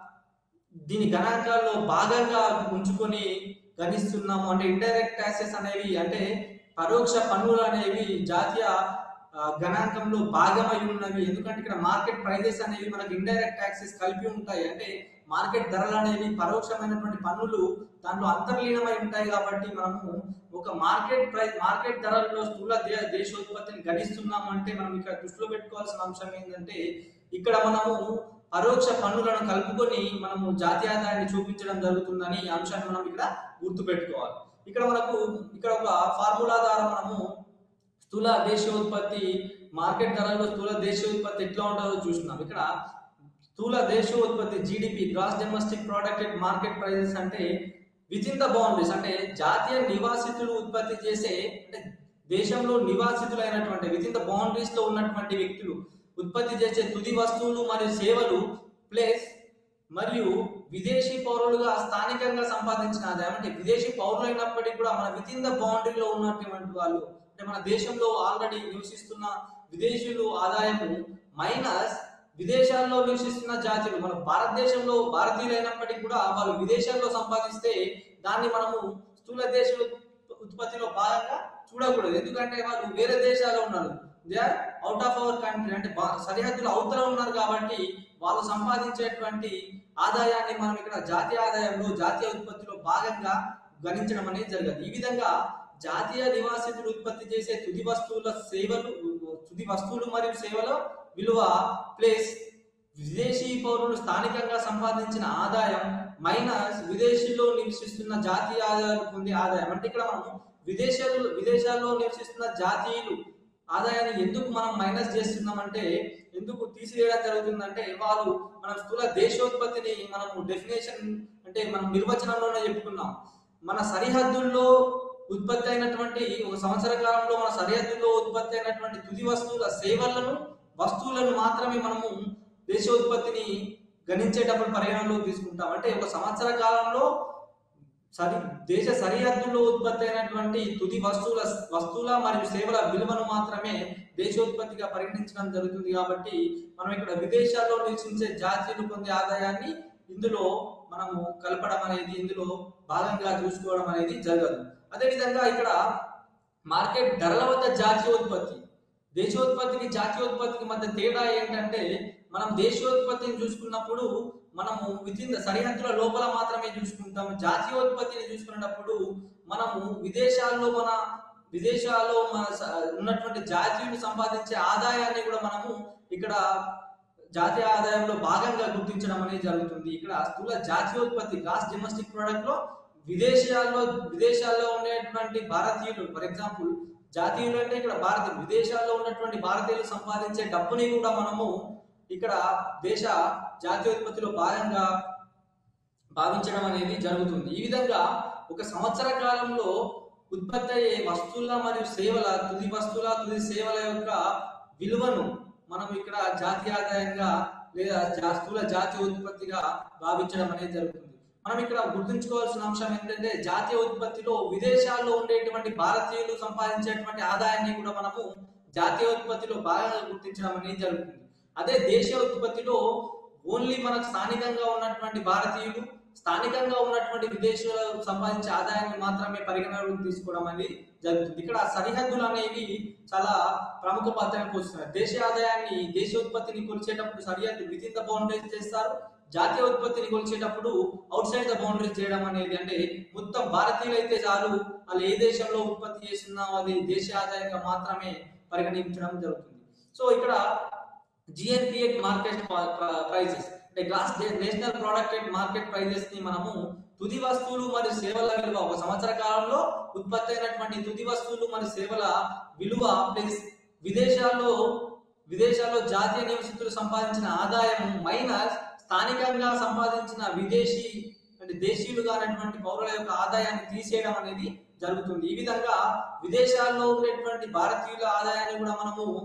దీని గణాంకాల్లో భాగంగా ఉంచుకొని గణిస్తున్నాము అంటే ఇండైరెక్ట్ ట్యాక్సెస్ అనేవి అంటే పరోక్ష పన్నులు అనేవి జాతీయ ఆ, గణాంకంలో భాగమై ఉన్నవి ఎందుకంటే ఇక్కడ మార్కెట్ ప్రైజెస్ అనేవి మనకి ఇండైరెక్ట్ ట్యాక్సెస్ కలిపి ఉంటాయి అంటే మార్కెట్ ధరలు అనేవి పరోక్షమైనటువంటి పన్నులు దాంట్లో అంతర్లీనమై ఉంటాయి కాబట్టి మనము ఒక మార్కెట్ ప్రైస్ మార్కెట్ ధరల్లో స్థూల దే- దేశోత్పత్తిని గణిస్తున్నాము అంటే మనం ఇక్కడ దృష్టిలో పెట్టుకోవాల్సిన అంశం ఏంటంటే ఇక్కడ మనము పరోక్ష పన్నులను కలుపుకొని మనము జాతీయ ఆదాయాన్ని చూపించడం జరుగుతుందని ఈ అంశాన్ని మనం ఇక్కడ గుర్తు పెట్టుకోవాలి ఇక్కడ మనకు ఇక్కడ ఒక ఫార్ములా ద్వారా మనము స్థూల దేశీయోత్పత్తి మార్కెట్ ధరల్లో స్థూల దేశీయోత్పత్తి ఎట్లా ఉంటుందో చూసినాం ఇక్కడ స్థూల దేశీయోత్పత్తి GDP gross domestic product at market prices అంటే విత్ ఇన్ ద బౌండరీస్ అంటే జాతీయ నివాసితులు ఉత్పత్తి చేసే అంటే దేశంలో నివాసితులైనటువంటి విత్ ఇన్ ద బౌండరీస్ లో ఉన్నటువంటి వ్యక్తులు ఉత్పత్తి చేసే తుది వస్తువులు మరియు సేవలు ప్లస్ మరియు విదేశీ పౌరులుగా స్థానికంగా సంపాదించిన ఆదాయం అంటే విదేశీ పౌరులైనప్పటికీ కూడా మన విత్ ఇన్ ద బౌండరీలో ఉన్నటువంటి వాళ్ళు అంటే మన దేశంలో ఆల్రెడీ నివసిస్తున్న విదేశీయులు ఆదాయము మైనస్ విదేశాల్లో నివసిస్తున్న జాతులు మన భారతదేశంలో భారతీయులైనప్పటికీ కూడా వాళ్ళు విదేశాల్లో సంపాదిస్తే దాన్ని మనము స్థూల దేశ ఉత్పత్తిలో భాగంగా చూడకూడదు ఎందుకంటే వాళ్ళు వేరే దేశాల్లో ఉన్నారు they are out of our country అంటే బా- సరిహద్దులు అవతల ఉన్నారు కాబట్టి వాళ్ళు సంపాదించేటువంటి ఆదాయాన్ని మనం ఇక్కడ జాతీయ ఆదాయంలో జాతీయ ఉత్పత్తిలో భాగంగా గణించడం అనేది జరగదు ఈ విధంగా జాతీయ నివాసితులు ఉత్పత్తి చేసే తుది వస్తువుల సేవలు తుది వస్తువులు మరియు సేవల విలువ ప్లస్ విదేశీ పౌరులు స్థానికంగా సంపాదించిన ఆదాయం మైనస్ విదేశీలో నివసిస్తున్న జాతీయ ఆదాయాలు పొందే ఆదాయం అంటే ఇక్కడ మనం విదేశాలు విదేశాల్లో నివసిస్తున్న జాతీయులు ఆదాయాన్ని ఎందుకు మనం మైనస్ చేస్తున్నామంటే ఎందుకు తీసివేయడం జరుగుతుందంటే వాళ్ళు మనం స్థూల దేశోత్పత్తిని మనము డెఫినేషన్ అంటే మనం నిర్వచనంలోనే చెప్పుకున్నాం మన సరిహద్దుల్లో ఉత్పత్తి అయినటువంటి ఒక సంవత్సర కాలంలో మన సరిహద్దుల్లో ఉత్పత్తి అయినటువంటి తుది వస్తువుల సేవలను వస్తువులను మాత్రమే మనము దేశోత్పత్తిని గణించేటప్పుడు పరిగణనలో తీసుకుంటాం అంటే ఒక సంవత్సర కాలంలో సరి దేశ సరిహద్దుల్లో ఉత్పత్తి అయినటువంటి తుది వస్తువుల వస్తువుల మరియు సేవల విలువను మాత్రమే దేశోత్పత్తిగా పరిగణించడం జరుగుతుంది కాబట్టి మనం ఇక్కడ విదేశాల్లో నివసించే జాతీయులు పొందే ఆదాయాన్ని ఇందులో మనము కలపడం అనేది ఇందులో భాగంగా చూసుకోవడం అనేది జరగదు అదేవిధంగా ఇక్కడ మార్కెట్ ధరల వద్ద జాతీయోత్పత్తి దేశోత్పత్తికి జాతీయోత్పత్తికి మధ్య తేడా ఏంటంటే మనం దేశీయోత్పత్తిని చూసుకున్నప్పుడు మనము విత్ ఇన్ ద సరిహద్దుల లోపల మాత్రమే చూసుకుంటాము జాతీయోత్పత్తిని చూసుకున్నప్పుడు మనము విదేశాల్లో మన విదేశాల్లో మన స- ఉన్నటువంటి జాతీయులు సంపాదించే ఆదాయాన్ని కూడా మనము ఇక్కడ జాతీయ ఆదాయంలో భాగంగా గుర్తించడం అనేది జరుగుతుంది ఇక్కడ స్థూల జాతీయోత్పత్తి గ్రాస్ డొమెస్టిక్ ప్రోడక్ట్ లో విదేశాల్లో విదేశాల్లో ఉండేటువంటి భారతీయులు ఫర్ ఎగ్జాంపుల్ జాతీయులు అంటే ఇక్కడ భారత విదేశాల్లో ఉన్నటువంటి భారతీయులు సంపాదించే డబ్బుని కూడా మనము ఇక్కడ దేశ జాతీయోత్పత్తిలో భాగంగా భావించడం అనేది జరుగుతుంది ఈ విధంగా ఒక సంవత్సర కాలంలో ఉత్పత్తి అయ్యే వస్తువుల మరియు సేవల తుది వస్తువుల తుది సేవల యొక్క విలువను మనం ఇక్కడ జాతీయ ఆదాయంగా లేదా జా- స్థూల జాతీయ ఉత్పత్తిగా భావించడం అనేది జరుగుతుంది మనం ఇక్కడ గుర్తుంచుకోవాల్సిన అంశం ఏంటంటే జాతీయ ఉత్పత్తిలో విదేశాల్లో ఉండేటువంటి భారతీయులు సంపాదించేటువంటి ఆదాయాన్ని కూడా మనము జాతీయ ఉత్పత్తిలో బాగా గుర్తించడం అనేది జరుగుతుంది అదే దేశీయ ఉత్పత్తిలో ఓన్లీ మనకు స్థానికంగా ఉన్నటువంటి భారతీయులు స్థానికంగా ఉన్నటువంటి విదేశాలు సంపాదించే ఆదాయాన్ని మాత్రమే పరిగణలోకి తీసుకోవడం అనేది జరుగుతుంది ఇక్కడ సరిహద్దులు అనేవి చాలా ప్రముఖ పాత్రను పోషిస్తున్నాయి దేశీయ ఆదాయాన్ని దేశీయ ఉత్పత్తిని కొలిచేటప్పుడు సరిహద్దు విత్ ఇన్ ద బౌండరీస్ చేస్తారు జాతీయ ఉత్పత్తిని కొలిచేటప్పుడు అవుట్ సైడ్ ద బౌండరీస్ చేయడం అనేది అంటే మొత్తం భారతీయులు అయితే చాలు వాళ్ళు ఏ దేశంలో ఉత్పత్తి చేస్తున్నా అది దేశీయ ఆదాయంగా మాత్రమే పరిగణించడం జరుగుతుంది సో ఇక్కడ జిఎన్పిఏ మార్కెట్ ప్రైజెస్ అంటే gross national product market prices ని మనము తుది వస్తువులు మరియు సేవల విలువ ఒక సంవత్సర కాలంలో ఉత్పత్తి అయినటువంటి తుది వస్తువులు మరియు సేవల విలువ ప్లస్ విదేశాల్లో విదేశాల్లో జాతీయ నివసితులు సంపాదించిన ఆదాయం మైనస్ స్థానికంగా సంపాదించిన విదేశీ అంటే దేశీయులుగా అనేటువంటి పౌరుల యొక్క ఆదాయాన్ని తీసేయడం అనేది జరుగుతుంది ఈ విధంగా విదేశాల్లో ఉండేటువంటి భారతీయుల ఆదాయాన్ని కూడా మనము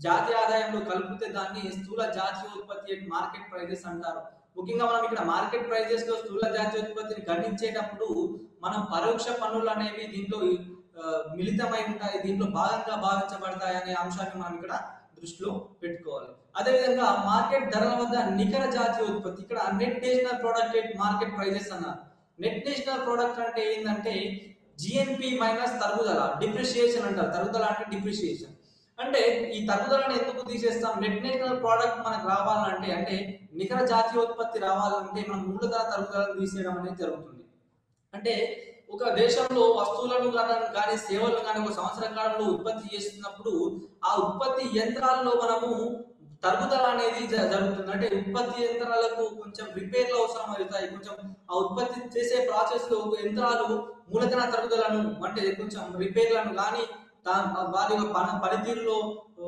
జాతీయ ఆదాయంలో కలిపితే దాన్ని స్థూల జాతీయ ఉత్పత్తి మార్కెట్ ప్రైజెస్ అంటారు ముఖ్యంగా మనం ఇక్కడ మార్కెట్ ప్రైజెస్ లో స్థూల జాతీయ ఉత్పత్తిని గణించేటప్పుడు మనం పరోక్ష పన్నులు అనేవి దీంట్లో ఆ, మిళితమై ఉంటాయి దీంట్లో భాగంగా భావించబడతాయి అనే అంశాన్ని మనం ఇక్కడ దృష్టిలో పెట్టుకోవాలి అదేవిధంగా మార్కెట్ ధరల వద్ద నికర జాతీయ ఉత్పత్తి ఇక్కడ net national product rate market prices అన్నారు నెట్ నేషనల్ ప్రోడక్ట్ అంటే ఏంటంటే జిఎన్పి మైనస్ తరుగుదల డిప్రిషియేషన్ అంటారు తరుగుదల అంటే డిప్రిషియేషన్ అంటే ఈ తరుగుదలను ఎందుకు తీసేస్తాం నెట్ నేషనల్ ప్రోడక్ట్ మనకు రావాలంటే అంటే నికర జాతీయ ఉత్పత్తి రావాలంటే మనం మూలధన తరుగుదలను తీసేయడం అనేది జరుగుతుంది అంటే ఒక దేశంలో వస్తువులను కానీ కానీ సేవలను కానీ ఒక సంవత్సర కాలంలో ఉత్పత్తి చేస్తున్నప్పుడు ఆ ఉత్పత్తి యంత్రాల్లో మనము తరుగుదల అనేది జ- జరుగుతుంది అంటే ఉత్పత్తి యంత్రాలకు కొంచెం రిపేర్లు అవసరం అవుతాయి కొంచెం ఆ ఉత్పత్తి చేసే ప్రాసెస్ లో యంత్రాలు మూలధన తరుగుదలను అంటే కొంచెం రిపేర్లను కానీ దా- వారి యొక్క పని పనితీరులో ఓ,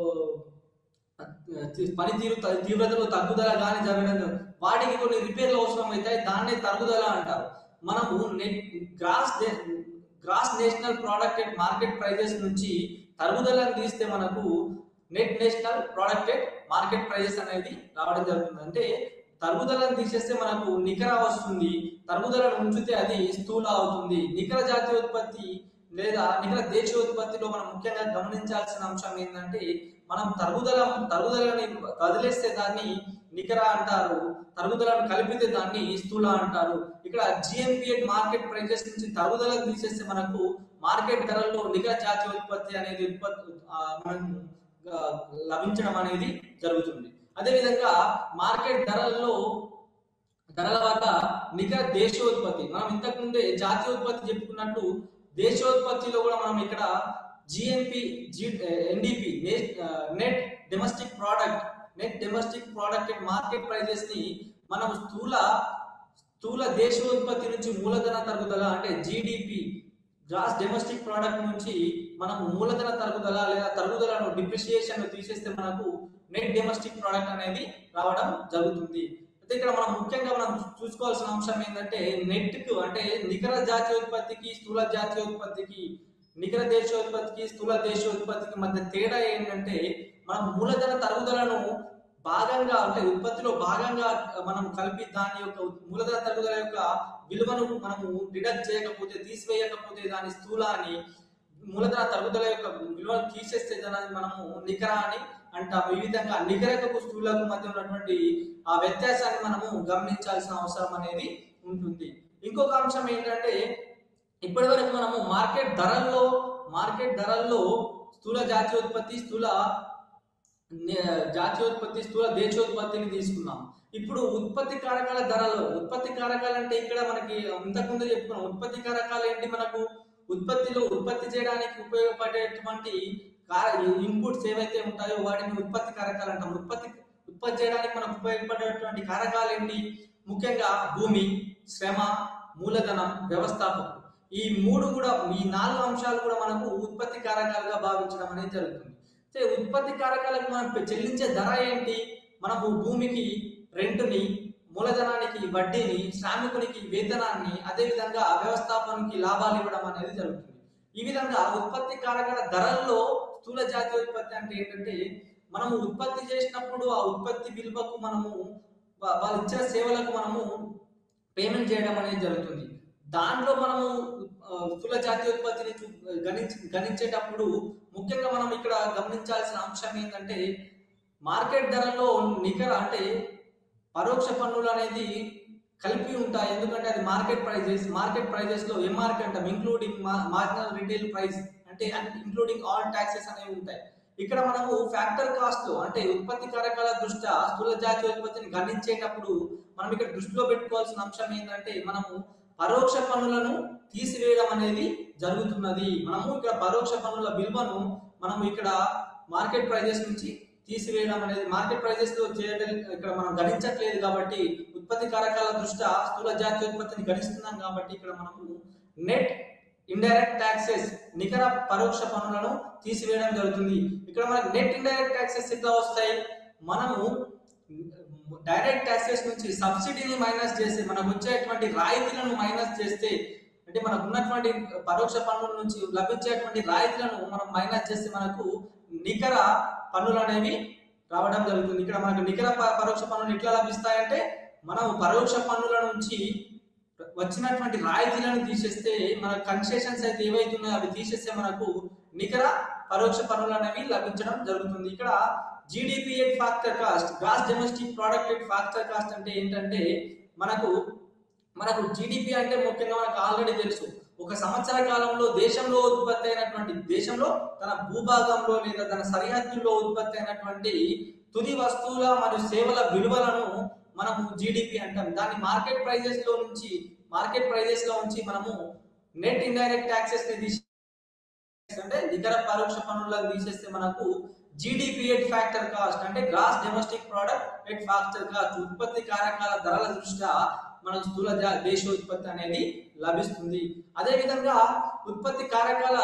పనితీరు త- తీవ్రతలో తగ్గుదల కానీ జరగడం వాటికి కొన్ని రిపేర్లు అవసరం అవుతాయి దాన్నే తరుగుదల అంటారు మనము నెట్ గ్రాస్ నే- gross national product rate market prices నుంచి తరుగుదలను తీస్తే మనకు net national product rate market prices అనేది రావడం జరుగుతుంది అంటే తరుగుదలను తీసేస్తే మనకు నికర వస్తుంది తరుగుదలను ఉంచితే అది స్థూల అవుతుంది నికర జాతీయ ఉత్పత్తి లేదా నికర దేశీయ ఉత్పత్తిలో మనం ముఖ్యంగా గమనించాల్సిన అంశం ఏంటంటే మనం తరుగుదల తరుగుదలని వదిలేస్తే దాన్ని నికర అంటారు తరుగుదలను కలిపితే దాన్ని స్థూల అంటారు ఇక్కడ జిఎంపిఎట్ మార్కెట్ ప్రైజెస్ నుంచి తరుగుదలను తీసేస్తే మనకు మార్కెట్ ధరల్లో నికర జాతీయ ఉత్పత్తి అనేది ఉత్పత్తి ఆ, మనకు ఆ, లభించడం అనేది జరుగుతుంది అదేవిధంగా మార్కెట్ ధరల్లో ధరల వద్ద నికర దేశీయోత్పత్తి మనం ఇంతకు ముందే జాతీయోత్పత్తి చెప్పుకున్నట్టు దేశీయోత్పత్తిలో కూడా మనం ఇక్కడ GMP G NDP net domestic product net domestic product market prices ని మనం స్థూల స్థూల దేశీయోత్పత్తి నుంచి మూలధన తరుగుదల అంటే జిడిపి గ్రాస్ డొమెస్టిక్ ప్రోడక్ట్ నుంచి మనం మూలధన తరుగుదల లేదా తరుగుదలను డిప్రిషియేషన్ తీసేస్తే మనకు నెట్ డొమెస్టిక్ ప్రోడక్ట్ అనేది రావడం జరుగుతుంది అయితే ఇక్కడ మనం ముఖ్యంగా మనం చూసుకోవాల్సిన అంశం ఏంటంటే నెట్ కు అంటే నికర జాతీయోత్పత్తికి స్థూల జాతీయోత్పత్తికి నికర దేశోత్పత్తికి స్థూల దేశోత్పత్తికి మధ్య తేడా ఏంటంటే మనం మూలధన తరుగుదలను భాగంగా అంటే ఉత్పత్తిలో భాగంగా మనం కలిపి దాని యొక్క మూలధన తరుగుదల యొక్క విలువను మనము డిడక్ట్ చేయకపోతే తీసివేయకపోతే దాని స్థూలాన్ని మూలధన తరుగుదల యొక్క విలువను తీసేస్తే దాన్ని మనము నికర అని అంటాము ఈ విధంగా నికరకు స్థూలకు మధ్య ఉన్నటువంటి ఆ వ్యత్యాసాన్ని మనము గమనించాల్సిన అవసరం అనేది ఉంటుంది ఇంకొక అంశం ఏంటంటే ఇప్పటి వరకు మనము మార్కెట్ ధరల్లో మార్కెట్ ధరల్లో స్థూల జాతీయోత్పత్తి స్థూల నే- జాతీయోత్పత్తి స్థూల దేశోత్పత్తిని తీసుకున్నాం ఇప్పుడు ఉత్పత్తి కారకాల ధరలు ఉత్పత్తి కారకాలు అంటే ఇక్కడ మనకి ఇంతకుముందు చెప్పుకున్నాం ఉత్పత్తి కారకాలు ఏంటి మనకు ఉత్పత్తిలో ఉత్పత్తి చేయడానికి ఉపయోగపడేటువంటి ఇన్పుట్స్ ఏవైతే ఉంటాయో వాటిని ఉత్పత్తి కారకాలు అంటాం ఉత్పత్తి ఉత్పత్తి చేయడానికి మనకు ఉపయోగపడేటువంటి కారకాలు ఏంటి ముఖ్యంగా భూమి శ్రమ మూలధనం వ్యవస్థాపకం ఈ మూడు కూడా ఈ నాలుగు అంశాలు కూడా మనకు ఉత్పత్తి కారకాలుగా భావించడం అనేది జరుగుతుంది అయితే ఉత్పత్తి కారకాలకు మనం చెల్లించే ధర ఏంటి మనము భూమికి రెంటుని మూలధనానికి వడ్డీని శ్రామికునికి వేతనాన్ని అదేవిధంగా వ్యవస్థాపనకి లాభాలు ఇవ్వడం అనేది జరుగుతుంది ఈ విధంగా ఉత్పత్తి కారకాల ధరల్లో స్థూల జాతీయ ఉత్పత్తి అంటే ఏంటంటే మనము ఉత్పత్తి చేసినప్పుడు ఆ ఉత్పత్తి విలువకు మనము వా- వాళ్ళు ఇచ్చిన సేవలకు మనము పేమెంట్ చేయడం అనేది జరుగుతుంది దాంట్లో మనము ఆ, స్థూల జాతీయ ఉత్పత్తిని చూ- గణించి గణించేటప్పుడు ముఖ్యంగా మనం ఇక్కడ గమనించాల్సిన అంశం ఏంటంటే మార్కెట్ ధరలో నికర అంటే పరోక్ష పన్నులు అనేది కలిపి ఉంటాయి ఎందుకంటే అది మార్కెట్ ప్రైజెస్ మార్కెట్ ప్రైజెస్ లో ఎంఆర్పి అంటాం ఇంక్లూడింగ్ మార్జినల్ రిటైల్ ప్రైస్ అంటే ఇంక్లూడింగ్ ఆల్ ట్యాక్సెస్ అనేవి ఉంటాయి ఇక్కడ మనము ఫ్యాక్టర్ కాస్ట్ అంటే ఉత్పత్తి కారకాల దృష్ట్యా స్థూల జాతీయ ఉత్పత్తిని గణించేటప్పుడు మనం ఇక్కడ దృష్టిలో పెట్టుకోవాల్సిన అంశం ఏంటంటే మనము పరోక్ష పన్నులను తీసివేయడం అనేది జరుగుతున్నది మనము ఇక్కడ పరోక్ష పన్నుల విలువను మనము ఇక్కడ మార్కెట్ ప్రైజెస్ నుంచి తీసివేయడం అనేది మార్కెట్ ప్రైజెస్ లో చేయడం ఇక్కడ మనం గణించట్లేదు కాబట్టి ఉత్పత్తి కారకాల దృష్ట్యా స్థూల జాతీయ ఉత్పత్తిని గణిస్తున్నాం కాబట్టి ఇక్కడ మనము నెట్ ఇండైరెక్ట్ ట్యాక్సెస్ నికర పరోక్ష పన్నులను తీసివేయడం జరుగుతుంది ఇక్కడ మనకు నెట్ ఇండైరెక్ట్ ట్యాక్సెస్ ఎట్లా వస్తాయి మనము డైరెక్ట్ ట్యాక్సెస్ నుంచి సబ్సిడీని మైనస్ చేసి మనకు వచ్చేటువంటి రాయితీలను మైనస్ చేస్తే అంటే మనకు ఉన్నటువంటి పరోక్ష పన్నుల నుంచి లభించేటువంటి రాయితీలను మనం మైనస్ చేస్తే మనకు నికర పన్నులు అనేవి రావడం జరుగుతుంది ఇక్కడ మనకు నికర ప- పరోక్ష పన్నులు ఎట్లా లభిస్తాయంటే మనం పరోక్ష పన్నుల నుంచి వచ్చినటువంటి రాయితీలను తీసేస్తే మన కన్సెషన్స్ అయితే ఏవైతే ఉన్నాయో అవి తీసేస్తే మనకు నికర పరోక్ష పన్నులు అనేవి లభించడం జరుగుతుంది ఇక్కడ GDP at factor cost gross domestic product at factor cost అంటే ఏంటంటే మనకు మనకు జీడిపి అంటే ముఖ్యంగా మనకు ఆల్రెడీ తెలుసు ఒక సంవత్సర కాలంలో దేశంలో ఉత్పత్తి అయినటువంటి దేశంలో తన భూభాగంలో లేదా తన సరిహద్దుల్లో ఉత్పత్తి అయినటువంటి తుది వస్తువుల మరియు సేవల విలువలను మనము జీడిపి అంటాం దాన్ని మార్కెట్ ప్రైజెస్ లో నుంచి మార్కెట్ ప్రైజెస్ లో ఉంచి మనము నెట్ ఇండైరెక్ట్ ట్యాక్సెస్ ని తీసి అంటే నికర పరోక్ష పన్నులను తీసేస్తే మనకు జీడిపి ఎట్ ఫ్యాక్టర్ కాస్ట్ అంటే gross domestic product at factor cost ఉత్పత్తి కారకాల ధరల దృష్ట్యా మనకు స్థూల జా- దేశోత్పత్తి అనేది లభిస్తుంది అదే విధంగా ఉత్పత్తి కారకాల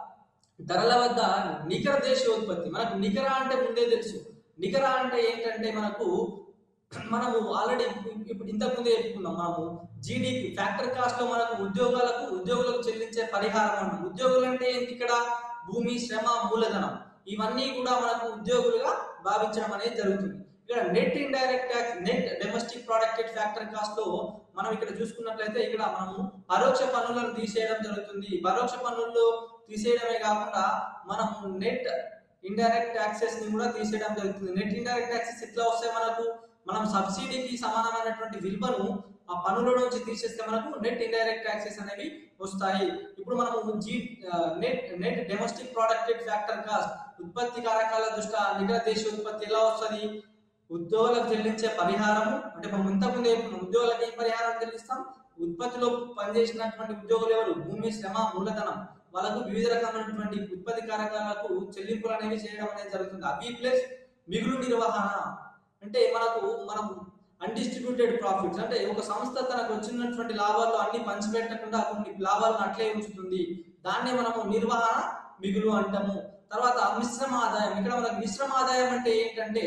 ధరల వద్ద నికర దేశోత్పత్తి మనకు నికర అంటే ముందే తెలుసు నికర అంటే ఏంటంటే మనకు మనము ఆల్రెడీ ఇప్పుడు ఇంతకు ముందే చెప్పుకున్నాం మనము జీడిపి ఫ్యాక్టర్ కాస్ట్ లో మనకు ఉద్యోగాలకు ఉద్యోగులకు చెల్లించే పరిహారం అన్నాం ఉద్యోగులు అంటే ఏంటి ఇక్కడ భూమి శ్రమ మూలధనం ఇవన్నీ కూడా మనకు ఉద్యోగులుగా భావించడం అనేది జరుగుతుంది ఇక్కడ net indirect tax net domestic product at factor cost లో మనం ఇక్కడ చూసుకున్నట్లయితే ఇక్కడ మనము పరోక్ష పన్నులను తీసేయడం జరుగుతుంది పరోక్ష పన్నుల్లో తీసేయడమే కాకుండా మనము నెట్ ఇండైరెక్ట్ ట్యాక్సెస్ ని కూడా తీసేయడం జరుగుతుంది నెట్ ఇండైరెక్ట్ ట్యాక్సెస్ ఎట్లా వస్తాయి మనకు మనం సబ్సిడీకి సమానమైనటువంటి విలువను ఆ పన్నుల నుంచి తీసేస్తే మనకు నెట్ ఇండైరెక్ట్ ట్యాక్సెస్ అనేవి వస్తాయి ఇప్పుడు మనము G net net domestic product at factor cost ఉత్పత్తి కారకాల దృష్ట్యా నికర దేశ ఉత్పత్తి ఎలా వస్తుంది ఉద్యోగులకు చెల్లించే పరిహారము అంటే మనం ఇంతకుముందు చెప్పుకున్నాం, ఉద్యోగులకు ఏం పరిహారం చెల్లిస్తాం ఉత్పత్తిలో పనిచేసినటువంటి ఉద్యోగులు ఎవరు భూమి శ్రమ మూలధనం వాళ్ళకు వివిధ రకమైనటువంటి ఉత్పత్తి కారకాలకు చెల్లింపులు అనేవి చేయడం అనేది జరుగుతుంది అవి ప్లస్ మిగులు నిర్వహణ అంటే మనకు మనం అన్డిస్ట్రిబ్యూటెడ్ ప్రాఫిట్స్ అంటే ఒక సంస్థ తనకు వచ్చినటువంటి లాభాలు అన్ని పంచిపెట్టకుండా కొన్ని లాభాలను అట్లే ఉంచుతుంది దాన్నే మనము నిర్వహణ మిగులు అంటాము తర్వాత మిశ్రమ ఆదాయం ఇక్కడ మనకు మిశ్రమ ఆదాయం అంటే ఏంటంటే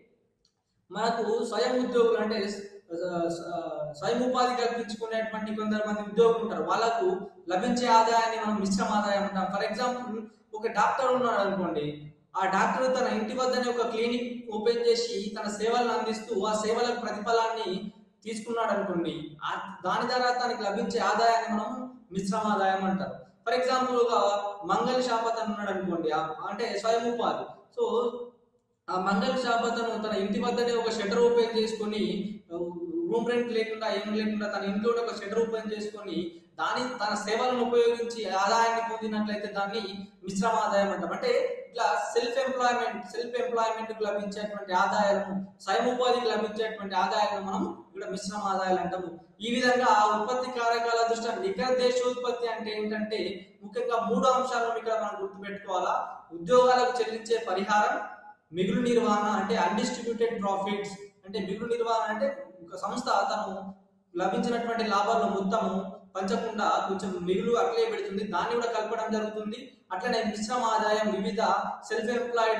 మనకు స్వయం ఉద్యోగులు అంటే ఆ, ఆ, స్వయం ఉపాధి కల్పించుకునేటువంటి కొందరు మంది ఉద్యోగులు ఉంటారు వాళ్ళకు లభించే ఆదాయాన్ని మనం మిశ్రమ ఆదాయం అంటాం ఫర్ ఎగ్జాంపుల్ ఒక డాక్టర్ ఉన్నాడు అనుకోండి ఆ డాక్టర్ తన ఇంటి వద్దనే ఒక క్లినిక్ ఓపెన్ చేసి తన సేవలను అందిస్తూ ఆ సేవలకు ప్రతిఫలాన్ని తీసుకున్నాడు అనుకోండి ఆ దాని ద్వారా తనకి లభించే ఆదాయాన్ని మనం మిశ్రమ ఆదాయం అంటారు ఫర్ ఎగ్జాంపుల్ ఒక మంగళ షాప్ అతను ఉన్నాడు అనుకోండి ఆ- అంటే స్వయం ఉపాధి సో ఆ మంగళ షాప్ అతను తన ఇంటి వద్దనే ఒక షటర్ ఓపెన్ చేసుకొని రూమ్ రెంట్ లేకుండా ఏం లేకుండా తన ఇంట్లోనే ఒక షటర్ ఓపెన్ చేసుకొని దాని తన సేవలను ఉపయోగించి ఆదాయాన్ని పొందినట్లయితే దాన్ని మిశ్రమ ఆదాయం అంటాం అంటే ఇట్లా సెల్ఫ్ ఎంప్లాయ్మెంట్ సెల్ఫ్ ఎంప్లాయ్మెంట్ కు లభించేటువంటి ఆదాయాలను స్వయం ఉపాధికి లభించేటువంటి ఆదాయాలను మనం ఇక్కడ మిశ్రమ ఆదాయాలు అంటాము ఈ విధంగా ఆ ఉత్పత్తి కారకాల దృష్ట్యా నికర దేశోత్పత్తి అంటే ఏంటంటే ముఖ్యంగా మూడు అంశాలను ఇక్కడ మనం గుర్తుపెట్టుకోవాలా ఉద్యోగాలకు చెల్లించే పరిహారం మిగులు నిర్వహణ అంటే అన్డిస్ట్రిబ్యూటెడ్ ప్రాఫిట్స్ అంటే మిగులు నిర్వహణ అంటే ఒక సంస్థ తను లభించినటువంటి లాభాలను మొత్తము పంచకుండా కొంచెం మిగులు అట్లే పెడుతుంది దాన్ని కూడా కలపడం జరుగుతుంది అట్లనే మిశ్రమ ఆదాయం వివిధ సెల్ఫ్ ఎంప్లాయిడ్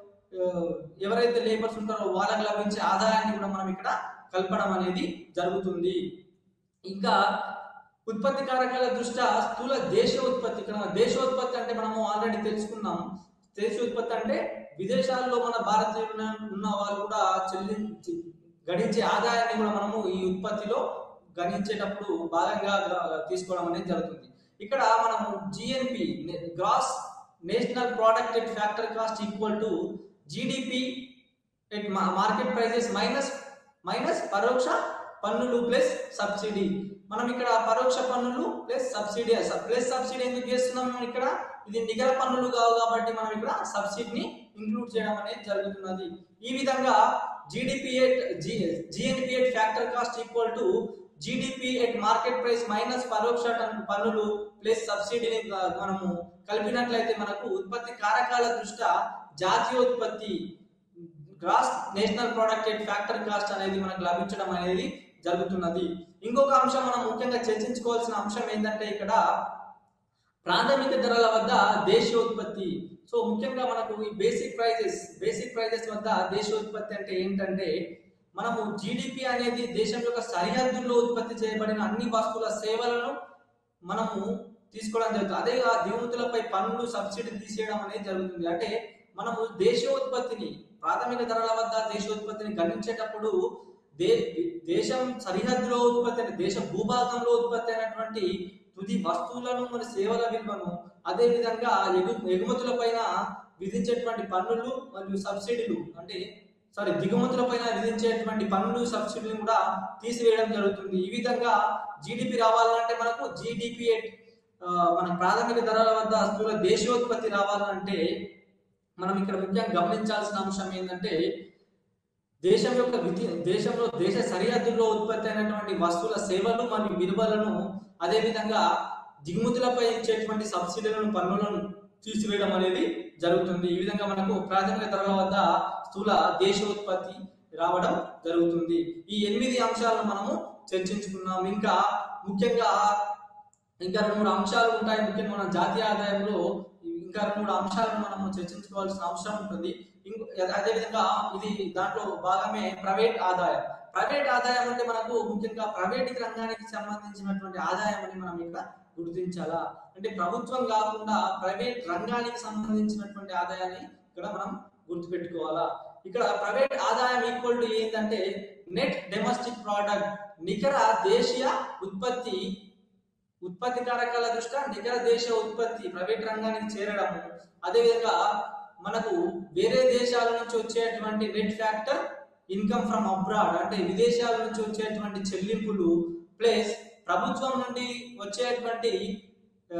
ఎవరైతే లేబర్స్ ఉంటారో వాళ్ళకి లభించే ఆదాయాన్ని కూడా మనం ఇక్కడ కలపడం అనేది జరుగుతుంది ఇంకా ఉత్పత్తి కారకాల దృష్ట్యా స్థూల దేశ ఉత్పత్తి ఇక్కడ దేశోత్పత్తి అంటే మనము ఆల్రెడీ తెలుసుకున్నాం దేశోత్పత్తి అంటే విదేశాల్లో మన భారతీయులు ఉన్న వాళ్ళు కూడా చెల్లించి గడించే ఆదాయాన్ని కూడా మనము ఈ ఉత్పత్తిలో గణించేటప్పుడు భాగంగా గ- తీసుకోవడం అనేది జరుగుతుంది ఇక్కడ మనము GNP gross national product at factor cost equal to GDP at market prices minus minus పరోక్ష పన్నులు ప్లస్ సబ్సిడీ మనం ఇక్కడ పరోక్ష పన్నులు ప్లస్ సబ్సిడీ ప్లస్ సబ్సిడీ ఎందుకు చేస్తున్నాం మనం ఇక్కడ ఇది నికర పన్నులు కావు కాబట్టి మనం ఇక్కడ సబ్సిడీని ఇంక్లూడ్ చేయడం అనేది జరుగుతున్నది ఈ విధంగా GDP at GNP at factor cost equal to GDP at market price minus పరోక్ష టన్- పన్నులు ప్లస్ సబ్సిడీని గా- మనము కలిపినట్లయితే మనకు ఉత్పత్తి కారకాల దృష్ట్యా జాతీయోత్పత్తి gross national product at factor cost అనేది మనకు లభించడం అనేది జరుగుతున్నది ఇంకొక అంశం మనం ముఖ్యంగా చర్చించుకోవాల్సిన అంశం ఏంటంటే ఇక్కడ ప్రాథమిక ధరల వద్ద దేశీయోత్పత్తి సో ముఖ్యంగా మనకు ఈ బేసిక్ ప్రైజెస్ బేసిక్ ప్రైజెస్ వద్ద దేశీయోత్పత్తి అంటే ఏంటంటే మనము జీడిపి అనేది దేశం యొక్క సరిహద్దుల్లో ఉత్పత్తి చేయబడిన అన్ని వస్తువుల సేవలను మనము తీసుకోవడం జరుగుతుంది అదే ఆ దిగుమతులపై పన్నులు సబ్సిడీ తీసేయడం అనేది జరుగుతుంది అంటే మనము దేశీయోత్పత్తిని ప్రాథమిక ధరల వద్ద దేశీయోత్పత్తిని గణించేటప్పుడు దే దేశం సరిహద్దులో ఉత్పత్తి అయిన దేశ భూభాగంలో ఉత్పత్తి అయినటువంటి తుది వస్తువులను మరి సేవల విలువను అదే విధంగా ఎగు ఎగుమతుల పైన విధించేటువంటి పన్నులు మరియు సబ్సిడీలు అంటే సారీ దిగుమతుల పైన విధించేటువంటి పన్నులు సబ్సిడీలు కూడా తీసివేయడం జరుగుతుంది ఈ విధంగా జీడిపి రావాలంటే మనకు జీడిపి మన ప్రాథమిక ధరల వద్ద స్థూల దేశీయోత్పత్తి రావాలంటే మనం ఇక్కడ ముఖ్యంగా గమనించాల్సిన అంశం ఏంటంటే దేశం యొక్క విధి దేశంలో దేశ సరిహద్దుల్లో ఉత్పత్తి అయినటువంటి వస్తువుల సేవలు మరియు విలువలను అదేవిధంగా దిగుమతులపై ఇచ్చేటువంటి సబ్సిడీలను పన్నులను తీసివేయడం అనేది జరుగుతుంది ఈ విధంగా మనకు ప్రాథమిక ధరల వద్ద స్థూల దేశోత్పత్తి రావడం జరుగుతుంది ఈ ఎనిమిది అంశాలను మనము చర్చించుకున్నాం ఇంకా ముఖ్యంగా ఇంకా రెండు మూడు అంశాలు ఉంటాయి ముఖ్యంగా మన జాతీయ ఆదాయంలో ఇంకా రెండు మూడు అంశాలను మనము చర్చించుకోవాల్సిన అవసరం ఉంటుంది ఇంకో అదేవిధంగా ఇది దాంట్లో భాగమే ప్రైవేట్ ఆదాయం ప్రైవేట్ ఆదాయం అంటే మనకు ముఖ్యంగా ప్రైవేట్ రంగానికి సంబంధించినటువంటి ఆదాయం అని మనం ఇక్కడ గుర్తించాలా అంటే ప్రభుత్వం కాకుండా ప్రైవేట్ రంగానికి సంబంధించినటువంటి ఆదాయాన్ని ఇక్కడ మనం గుర్తుపెట్టుకోవాలా ఇక్కడ ప్రైవేట్ ఆదాయం ఈక్వల్ టు ఏంటంటే నెట్ డొమెస్టిక్ ప్రోడక్ట్ నికర దేశీయ ఉత్పత్తి ఉత్పత్తి కారకాల దృష్ట్యా నికర దేశ ఉత్పత్తి ప్రైవేట్ రంగానికి చేరడము అదేవిధంగా మనకు వేరే దేశాల నుంచి వచ్చేటువంటి net factor income from abroad అంటే విదేశాల నుంచి వచ్చేటువంటి చెల్లింపులు ప్లస్ ప్రభుత్వం నుండి వచ్చేటువంటి ఆ,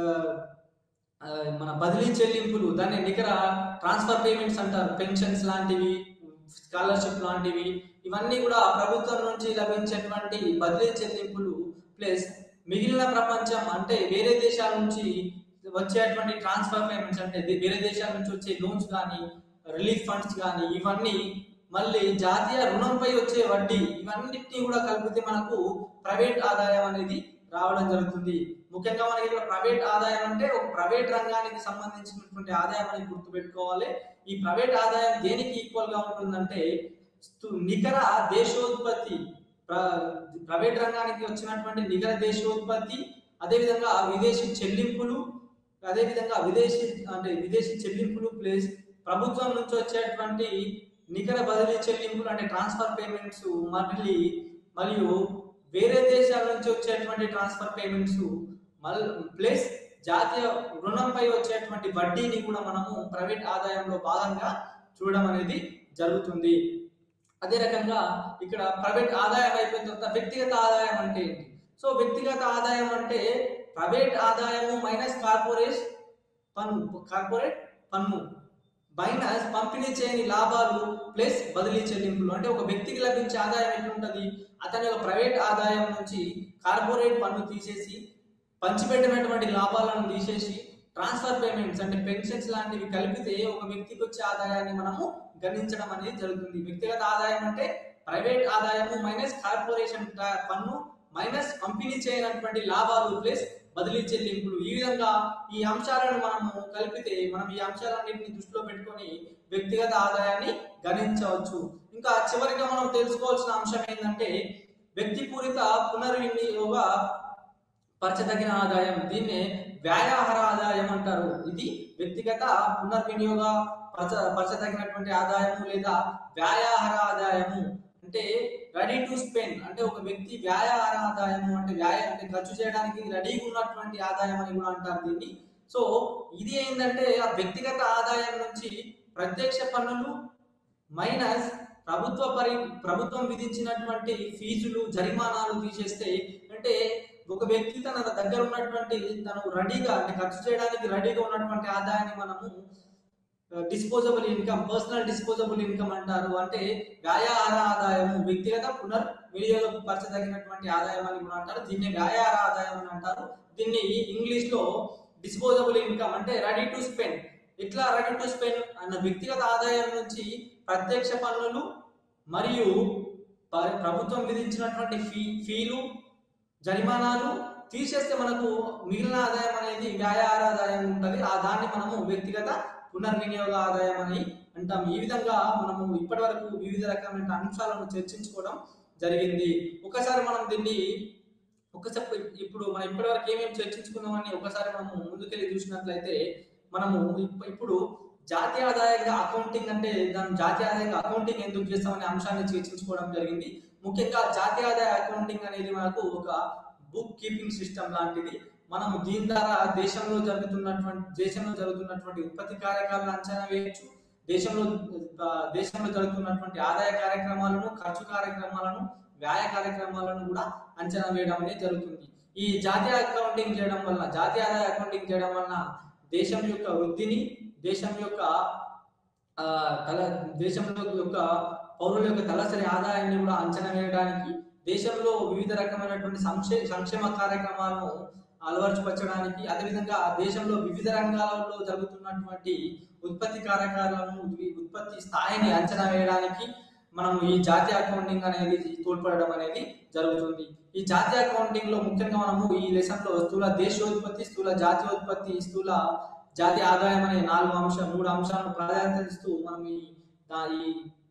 ఆ, మన బదిలీ చెల్లింపులు దాన్ని నికర ట్రాన్స్ఫర్ పేమెంట్స్ అంటారు పెన్షన్స్ లాంటివి స్కాలర్షిప్ లాంటివి ఇవన్నీ కూడా ప్రభుత్వం నుంచి లభించేటువంటి బదిలీ చెల్లింపులు ప్లస్ మిగిలిన ప్రపంచం అంటే వేరే దేశాల నుంచి వచ్చేటువంటి ట్రాన్స్ఫర్ పేమెంట్స్ అంటే దే- వేరే దేశాల నుంచి వచ్చే లోన్స్ కానీ రిలీఫ్ ఫండ్స్ కానీ ఇవన్నీ మళ్ళీ జాతీయ రుణంపై వచ్చే వడ్డీ ఇవన్నిటిని కూడా కలిపితే మనకు ప్రైవేట్ ఆదాయం అనేది రావడం జరుగుతుంది ముఖ్యంగా మనకి ఇక్కడ ప్రైవేట్ ఆదాయం అంటే ఒక ప్రైవేట్ రంగానికి సంబంధించినటువంటి ఆదాయం అని గుర్తుపెట్టుకోవాలి ఈ ప్రైవేట్ ఆదాయం దేనికి ఈక్వల్ గా ఉంటుందంటే స్తు- నికర దేశోత్పత్తి ప్ర- ప్రైవేట్ రంగానికి వచ్చినటువంటి నికర దేశోత్పత్తి అదేవిధంగా విదేశీ చెల్లింపులు అదేవిధంగా విదేశీ అంటే విదేశీ చెల్లింపులు ప్లస్ ప్రభుత్వం నుంచి వచ్చేటువంటి నికర బదిలీ చెల్లింపులు అంటే ట్రాన్స్ఫర్ పేమెంట్స్ మళ్ళీ మరియు వేరే దేశాల నుంచి వచ్చేటువంటి ట్రాన్స్ఫర్ పేమెంట్స్ మళ్ళీ ప్లస్ జాతీయ రుణంపై వచ్చేటువంటి వడ్డీని కూడా మనము ప్రైవేట్ ఆదాయంలో భాగంగా చూడడం అనేది జరుగుతుంది అదే రకంగా ఇక్కడ ప్రైవేట్ ఆదాయం అయిపోయిన తర్వాత వ్యక్తిగత ఆదాయం అంటే ఏంటి సో వ్యక్తిగత ఆదాయం అంటే ప్రైవేట్ ఆదాయము మైనస్ కార్పొరేట్ పన్ను కార్పొరేట్ పన్ను మైనస్ పంపిణీ చేయని లాభాలు ప్లస్ బదిలీ చెల్లింపులు అంటే ఒక వ్యక్తికి లభించే ఆదాయం ఎట్లుంటది అతని యొక్క ప్రైవేట్ ఆదాయం నుంచి కార్పొరేట్ పన్ను తీసేసి పంచిపెట్టినటువంటి లాభాలను తీసేసి ట్రాన్స్ఫర్ పేమెంట్స్ అంటే పెన్షన్స్ లాంటివి కలిపితే ఒక వ్యక్తికి వచ్చే ఆదాయాన్ని మనము గణించడం అనేది జరుగుతుంది వ్యక్తిగత ఆదాయం అంటే ప్రైవేట్ ఆదాయము మైనస్ కార్పొరేషన్ టా- పన్ను మైనస్ పంపిణీ చేయనటువంటి లాభాలు ప్లస్ బదిలీ చెల్లింపులు ఈ విధంగా ఈ అంశాలను మనము కలిపితే మనం ఈ అంశాలన్నింటినీ దృష్టిలో పెట్టుకొని వ్యక్తిగత ఆదాయాన్ని గణించవచ్చు ఇంకా చివరిగా మనం తెలుసుకోవాల్సిన అంశం ఏంటంటే వ్యక్తిపూరిత పునర్వినియోగ పరచదగిన ఆదాయం దీన్నే వ్యాయాహార ఆదాయం అంటారు ఇది వ్యక్తిగత పునర్వినియోగ పరచ పరచదగినటువంటి ఆదాయము లేదా వ్యాయాహార ఆదాయము అంటే రెడీ టు స్పెండ్ అంటే ఒక వ్యక్తి వ్యాయాహార ఆదాయము అంటే వ్యాయ అంటే ఖర్చు చేయడానికి రెడీగా ఉన్నటువంటి ఆదాయం అని కూడా అంటారు దీన్ని సో ఇది ఏంటంటే ఆ వ్యక్తిగత ఆదాయం నుంచి ప్రత్యక్ష పన్నులు మైనస్ ప్రభుత్వ పరి ప్రభుత్వం విధించినటువంటి ఫీజులు జరిమానాలు తీసేస్తే అంటే ఒక వ్యక్తి తన దగ్గర ఉన్నటువంటి తను రెడీగా అంటే ఖర్చు చేయడానికి రెడీగా ఉన్నటువంటి ఆదాయాన్ని మనము disposable income personal disposable income అంటారు అంటే వ్యాయాహార ఆదాయము వ్యక్తిగత పునర్ వినియోగపరచదగినటువంటి ఆదాయం అని కూడా అంటారు దీన్ని వ్యాయాహార ఆదాయం అని అంటారు దీన్ని ఇంగ్లీష్ లో డిస్పోజబుల్ ఇన్కమ్ అంటే రెడీ టు స్పెండ్ ఇట్లా రెడీ టు స్పెండ్ అన్న వ్యక్తిగత ఆదాయం నుంచి ప్రత్యక్ష పన్నులు మరియు ప- ప్రభుత్వం విధించినటువంటి ఫీ ఫీలు జరిమానాలు తీసేస్తే మనకు మిగిలిన ఆదాయం అనేది వ్యాయార ఆదాయం ఉంటుంది ఆ దాన్ని మనము వ్యక్తిగత పునర్వినియోగ ఆదాయం అని అంటాం ఈ విధంగా మనము ఇప్పటి వరకు వివిధ రకమైన అంశాలను చర్చించుకోవడం జరిగింది ఒకసారి మనం దీన్ని ఒకసారి ఇప్పుడు మనం ఇప్పటి వరకు ఏమేమి చర్చించుకున్నామని ఒకసారి మనము ముందుకెళ్ళి చూసినట్లయితే మనము ఇప్- ఇప్పుడు జాతీయ ఆదాయంగా అకౌంటింగ్ అంటే దాని జాతీయ ఆదాయంగా అకౌంటింగ్ ఎందుకు చేస్తామనే అంశాన్ని చర్చించుకోవడం జరిగింది ముఖ్యంగా జాతీయ ఆదాయ అకౌంటింగ్ అనేది మనకు ఒక బుక్ కీపింగ్ సిస్టమ్ లాంటిది మనం దీని ద్వారా దేశంలో జరుగుతున్నటువంటి దేశంలో జరుగుతున్నటువంటి ఉత్పత్తి కార్యక్రమాలను అంచనా వేయచ్చు దేశంలో ఆ, దేశంలో జరుగుతున్నటువంటి ఆదాయ కార్యక్రమాలను ఖర్చు కార్యక్రమాలను వ్యాయ కార్యక్రమాలను కూడా అంచనా వేయడం అనేది జరుగుతుంది ఈ జాతీయ అకౌంటింగ్ చేయడం వలన జాతీయ ఆదాయ అకౌంటింగ్ చేయడం వలన దేశం యొక్క వృద్ధిని దేశం యొక్క ఆ, తల దేశంలో యొక్క పౌరుల యొక్క తలసరి ఆదాయాన్ని కూడా అంచనా వేయడానికి దేశంలో వివిధ రకమైనటువంటి సంక్షే సంక్షేమ కార్యక్రమాలను అలవరుచుపరచడానికి అదేవిధంగా దేశంలో వివిధ రంగాలలో జరుగుతున్నటువంటి ఉత్పత్తి కార్యక్రమాలను ఉత్పత్తి- ఉత్పత్తి స్థాయిని అంచనా వేయడానికి మనం ఈ జాతీయ అకౌంటింగ్ అనేది తోడ్పడడం అనేది జరుగుతుంది ఈ జాతీయ అకౌంటింగ్ లో ముఖ్యంగా మనము ఈ లెసన్ లో స్థూల దేశోత్పత్తి స్థూల జాతీయోత్పత్తి స్థూల జాతీయ ఆదాయం అనే నాలుగు అంశం మూడు అంశాలను ప్రాధాన్యత ఇస్తూ మనం ఈ దా- ఈ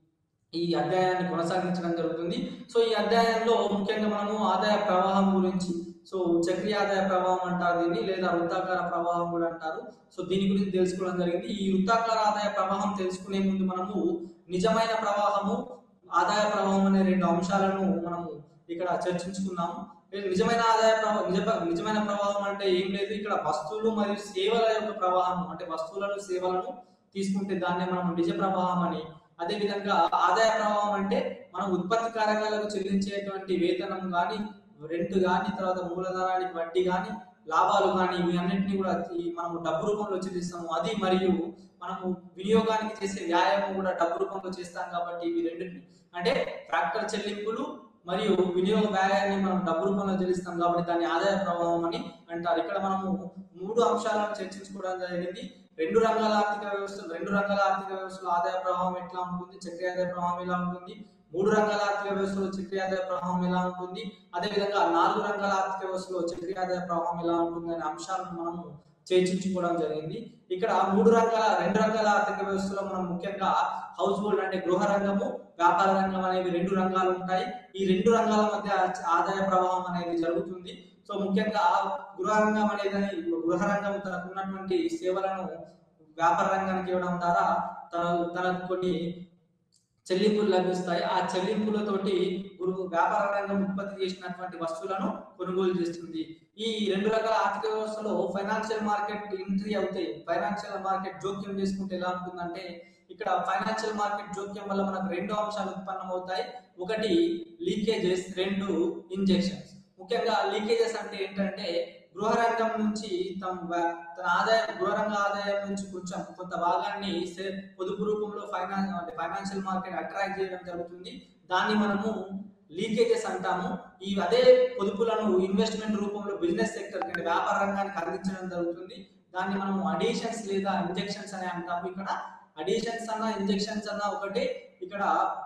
ఈ అధ్యాయాన్ని కొనసాగించడం జరుగుతుంది సో ఈ అధ్యాయంలో ముఖ్యంగా మనము ఆదాయ ప్రవాహం గురించి సో చక్రీయ ఆదాయ ప్రవాహం అంటారు దీన్ని లేదా వృత్తాకార ప్రవాహం కూడా అంటారు సో దీని గురించి తెలుసుకోవడం జరిగింది ఈ వృత్తాకార ఆదాయ ప్రవాహం తెలుసుకునే ముందు మనము నిజమైన ప్రవాహము ఆదాయ ప్రవాహం అనే రెండు అంశాలను మనము ఇక్కడ చర్చించుకున్నాము ఈ నిజమైన ఆదాయ ప్రవాహం నిజ నిజమైన ప్రవాహం అంటే ఏం లేదు ఇక్కడ వస్తువులు మరియు సేవల యొక్క ప్రవాహం అంటే వస్తువులను సేవలను తీసుకుంటే దాన్ని మనం నిజ ప్రవాహం అని అదే విధంగా ఆదాయ ప్రవాహం అంటే మనం ఉత్పత్తి కారకాలకు చెల్లించేటువంటి వేతనం కానీ రెంట్ కానీ తర్వాత మూలధనానికి వడ్డీ కానీ లాభాలు కానీ ఇవి అన్నింటినీ కూడా ఈ మనము డబ్బు రూపంలో చెల్లిస్తాము అది మరియు మనము వినియోగానికి చేసే వ్యాయామం కూడా డబ్బు రూపంలో చేస్తాం కాబట్టి ఇవి రెండింటిని అంటే ఫ్యాక్టర్ చెల్లింపులు మరియు వినియోగ వ్యయాన్ని మనం డబ్బు రూపంలో చెల్లిస్తాం కాబట్టి దాన్ని ఆదాయ ప్రవాహం అని అంటారు ఇక్కడ మనము మూడు అంశాలను చర్చించుకోవడం జరిగింది రెండు రంగాల ఆర్థిక వ్యవస్థలు రెండు రంగాల ఆర్థిక వ్యవస్థలో ఆదాయ ప్రవాహం ఎట్లా ఉంటుంది చక్రీయ ఆదాయ ప్రవాహం ఎలా ఉంటుంది మూడు రంగాల ఆర్థిక వ్యవస్థలో చక్రీయ ఆదాయ ప్రవాహం ఎలా ఉంటుంది అదే విధంగా నాలుగు రంగాల ఆర్థిక వ్యవస్థలో చక్రీయ ఆదాయ ప్రవాహం ఎలా ఉంటుంది అనే అంశాలను మనము చర్చించుకోవడం జరిగింది ఇక్కడ మూడు రంగాల రెండు రంగాల ఆర్థిక వ్యవస్థలో మనం ముఖ్యంగా హౌస్ హోల్డ్ అంటే గృహ రంగము వ్యాపార రంగం అనేవి రెండు రంగాలు ఉంటాయి ఈ రెండు రంగాల మధ్య ఆదాయ ప్రవాహం అనేది జరుగుతుంది సో ముఖ్యంగా గృహ రంగం అనేది గృహ రంగం తనకు ఉన్నటువంటి సేవలను వ్యాపార రంగానికి ఇవ్వడం ద్వారా తన తనకు కొన్ని చెల్లింపులు లభిస్తాయి ఆ చెల్లింపులతోటి గురువు వ్యాపార రంగం ఉత్పత్తి చేసినటువంటి వస్తువులను కొనుగోలు చేస్తుంది ఈ రెండు రకాల ఆర్థిక వ్యవస్థలో ఫైనాన్షియల్ మార్కెట్ ఎంట్రీ అవుతాయి ఫైనాన్షియల్ మార్కెట్ జోక్యం చేసుకుంటే ఎలా ఉంటుందంటే ఇక్కడ ఫైనాన్షియల్ మార్కెట్ జోక్యం వల్ల మనకు రెండు అంశాలు ఉత్పన్నమవుతాయి ఒకటి లీకేజెస్ రెండు ఇంజెక్షన్స్ ముఖ్యంగా లీకేజెస్ అంటే ఏంటంటే గృహ రంగం నుంచి తమ వా- తన ఆదాయం గృహరంగ ఆదాయం నుంచి కొంచెం కొంత భాగాన్ని సే- పొదుపు రూపంలో ఫైనాన్స్ అంటే ఫైనాన్షియల్ మార్కెట్ అట్రాక్ట్ చేయడం జరుగుతుంది దాన్ని మనము లీకేజెస్ అంటాము ఈ అదే పొదుపులను ఇన్వెస్ట్మెంట్ రూపంలో బిజినెస్ సెక్టర్ అంటే వ్యాపార రంగానికి అందించడం జరుగుతుంది దాన్ని మనం అడిషన్స్ లేదా ఇంజెక్షన్స్ అని అంటాము ఇక్కడ అడిషన్స్ అన్న ఇంజెక్షన్స్ అన్న ఒకటి ఇక్కడ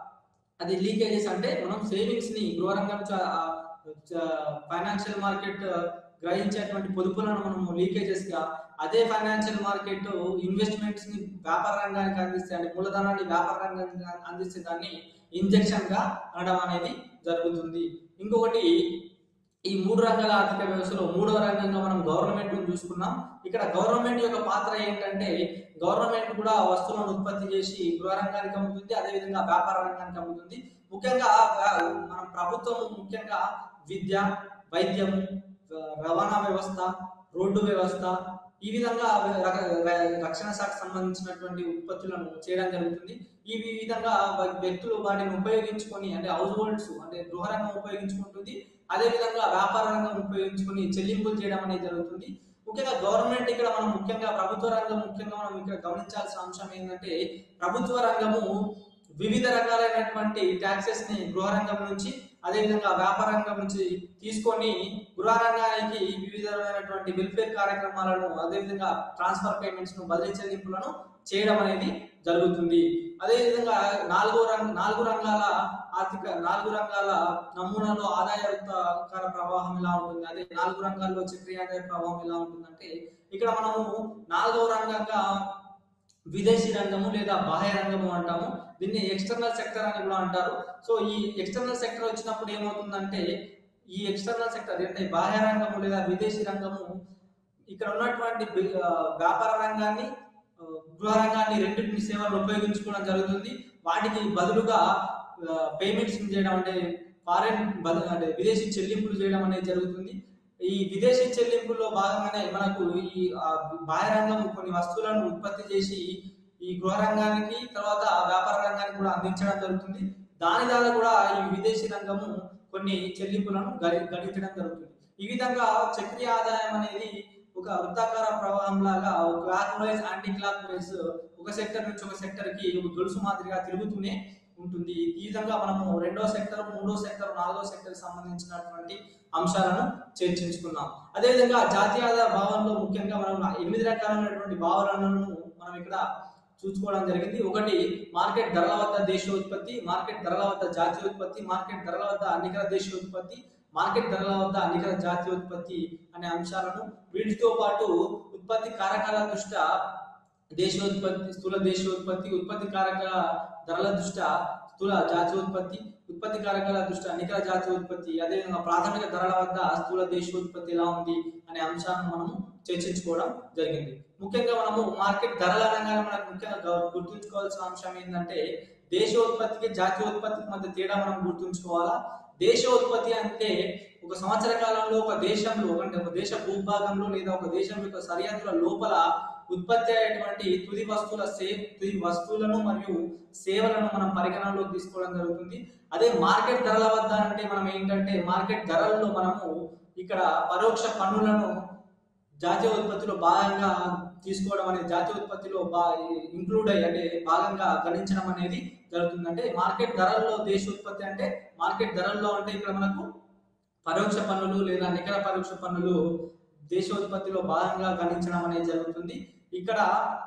అది లీకేజెస్ అంటే మనం సేవింగ్స్ ని గృహరంగం ఫైనాన్షియల్ మార్కెట్ గ్రహించేటువంటి పొదుపులను మనము లీకేజెస్ గా అదే ఫైనాన్షియల్ మార్కెట్ ఇన్వెస్ట్మెంట్స్ ని వ్యాపార రంగానికి అందిస్తే అంటే మూలధనాన్ని వ్యాపార రంగానికి అందిస్తే దాన్ని ఇంజెక్షన్ గా అనడం అనేది జరుగుతుంది ఇంకొకటి ఈ మూడు రంగాల ఆర్థిక వ్యవస్థలో మూడవ రంగంగా మనం గవర్నమెంట్ చూసుకున్నాం ఇక్కడ గవర్నమెంట్ యొక్క పాత్ర ఏంటంటే గవర్నమెంట్ కూడా వస్తువులను ఉత్పత్తి చేసి గృహ రంగానికి అమ్ముతుంది అదేవిధంగా వ్యాపార రంగానికి అమ్ముతుంది ముఖ్యంగా వ్య- మన ప్రభుత్వం ముఖ్యంగా విద్య వైద్యము రవాణా వ్యవస్థ రోడ్డు వ్యవస్థ ఈ విధంగా రక- ర- రక్షణ శాఖకు సంబంధించినటువంటి ఉత్పత్తులను చేయడం జరుగుతుంది ఈ విధంగా వ- వ్యక్తులు వాటిని ఉపయోగించుకొని అంటే హౌస్ హోల్డ్స్ అంటే గృహరంగం ఉపయోగించుకుంటుంది అదే విధంగా వ్యాపార రంగం ఉపయోగించుకొని చెల్లింపులు చేయడం అనేది జరుగుతుంది ముఖ్యంగా గవర్నమెంట్ ఇక్కడ మనం ముఖ్యంగా ప్రభుత్వ రంగం ముఖ్యంగా మనం ఇక్కడ గమనించాల్సిన అంశం ఏంటంటే ప్రభుత్వ రంగము వివిధ రకాలైనటువంటి ట్యాక్సెస్ ని గృహ రంగం నుంచి అదేవిధంగా వ్యాపార రంగం నుంచి తీసుకొని గృహ రంగానికి వివిధమైనటువంటి వెల్ఫేర్ కార్యక్రమాలను అదేవిధంగా ట్రాన్స్ఫర్ పేమెంట్స్ ను బదిలీ చెల్లింపులను చేయడం అనేది జరుగుతుంది అదేవిధంగా నాలుగో రంగ నాలుగు రంగాల ఆర్థిక నాలుగు రంగాల నమూనాలో ఆదాయ వృత్తాకార ప్రవాహం ఎలా ఉంటుంది అదే నాలుగు రంగాల్లో చక్రీయ ఆదాయ ప్రవాహం ఎలా ఉంటుందంటే ఇక్కడ మనము నాలుగో రంగంగా విదేశీ రంగము లేదా బాహ్య రంగము అంటాము దీన్ని ఎక్స్టర్నల్ సెక్టర్ అని కూడా అంటారు సో ఈ ఎక్స్టర్నల్ సెక్టర్ వచ్చినప్పుడు ఏమవుతుందంటే ఈ ఎక్స్టర్నల్ సెక్టర్ అంటే బాహ్య రంగము లేదా విదేశీ రంగము ఇక్కడ ఉన్నటువంటి బి- ఆ, వ్యాపార రంగాన్ని ఆ, గృహ రంగాన్ని రెండింటిని సేవలను ఉపయోగించుకోవడం జరుగుతుంది వాటికి బదులుగా పేమెంట్స్ చేయడం అంటే ఫారెన్ బదు- అంటే విదేశీ చెల్లింపులు చేయడం అనేది జరుగుతుంది ఈ విదేశీ చెల్లింపుల్లో భాగంగానే మనకు ఈ ఆ, బాహ్య రంగం కొన్ని వస్తువులను ఉత్పత్తి చేసి ఈ గృహ రంగానికి తర్వాత వ్యాపార రంగానికి కూడా అందించడం జరుగుతుంది దాని ద్వారా కూడా ఈ విదేశీ రంగము కొన్ని చెల్లింపులను గడి- గడించడం జరుగుతుంది ఈ విధంగా చక్రీయ ఆదాయం అనేది ఒక వృత్తాకార ప్రవాహం లాగా clockwise anticlockwise ఒక సెక్టర్ నుంచి ఒక సెక్టర్ కి ఒక గొలుసు మాదిరిగా తిరుగుతూనే ఉంటుంది ఈ విధంగా మనము రెండో సెక్టర్ మూడో సెక్టర్ నాలుగో సెక్టర్ సంబంధించినటువంటి అంశాలను చర్చించుకున్నాం అదేవిధంగా జాతీయ ఆదాయ భావనలో ముఖ్యంగా మనం ఎనిమిది రకాలైనటువంటి భావనలను మనం ఇక్కడ చూసుకోవడం జరిగింది ఒకటి మార్కెట్ ధరల వద్ద దేశీయోత్పత్తి మార్కెట్ ధరల వద్ద జాతీయోత్పత్తి మార్కెట్ ధరల వద్ద నికర దేశీయోత్పత్తి మార్కెట్ ధరల వద్ద నికర జాతీయోత్పత్తి అనే అంశాలను వీటితో పాటు ఉత్పత్తి కారకాల దృష్ట్యా దేశీయోత్పత్తి స్థూల దేశీయోత్పత్తి ఉత్పత్తి కారకాల ధరల దృష్ట్యా స్థూల జాతీయోత్పత్తి ఉత్పత్తి కారకాల దృష్ట్యా నికర జాతీయోత్పత్తి అదేవిధంగా ప్రాథమిక ధరల వద్ద స్థూల దేశీయోత్పత్తి ఎలా ఉంది అనే అంశాలను మనము చర్చించుకోవడం జరిగింది ముఖ్యంగా మనము మార్కెట్ ధరల అనగానే మనకు ముఖ్యంగా గ- గుర్తుంచుకోవాల్సిన అంశం ఏంటంటే దేశోత్పత్తికి జాతీయోత్పత్తికి మధ్య తేడా మనం గుర్తుంచుకోవాలా దేశోత్పత్తి అంటే ఒక సంవత్సర కాలంలో ఒక దేశంలో అంటే ఒక దేశ భూభాగంలో లేదా ఒక దేశం యొక్క సరిహద్దుల లోపల ఉత్పత్తి అయ్యేటువంటి తుది వస్తువుల సే తుది వస్తువులను మరియు సేవలను మనం పరిగణనలోకి తీసుకోవడం జరుగుతుంది అదే మార్కెట్ ధరల వద్ద అంటే మనం ఏంటంటే మార్కెట్ ధరల్లో మనము ఇక్కడ పరోక్ష పన్నులను జాతీయ ఉత్పత్తిలో భాగంగా తీసుకోవడం అనేది జాతీయ ఉత్పత్తిలో బా ఇంక్లూడ్ అయ్యి అంటే భాగంగా గణించడం అనేది జరుగుతుంది అంటే మార్కెట్ ధరల్లో దేశ ఉత్పత్తి అంటే మార్కెట్ ధరల్లో అంటే ఇక్కడ మనకు పరోక్ష పన్నులు లేదా నికర పరోక్ష పన్నులు దేశోత్పత్తిలో భాగంగా గణించడం అనేది జరుగుతుంది ఇక్కడ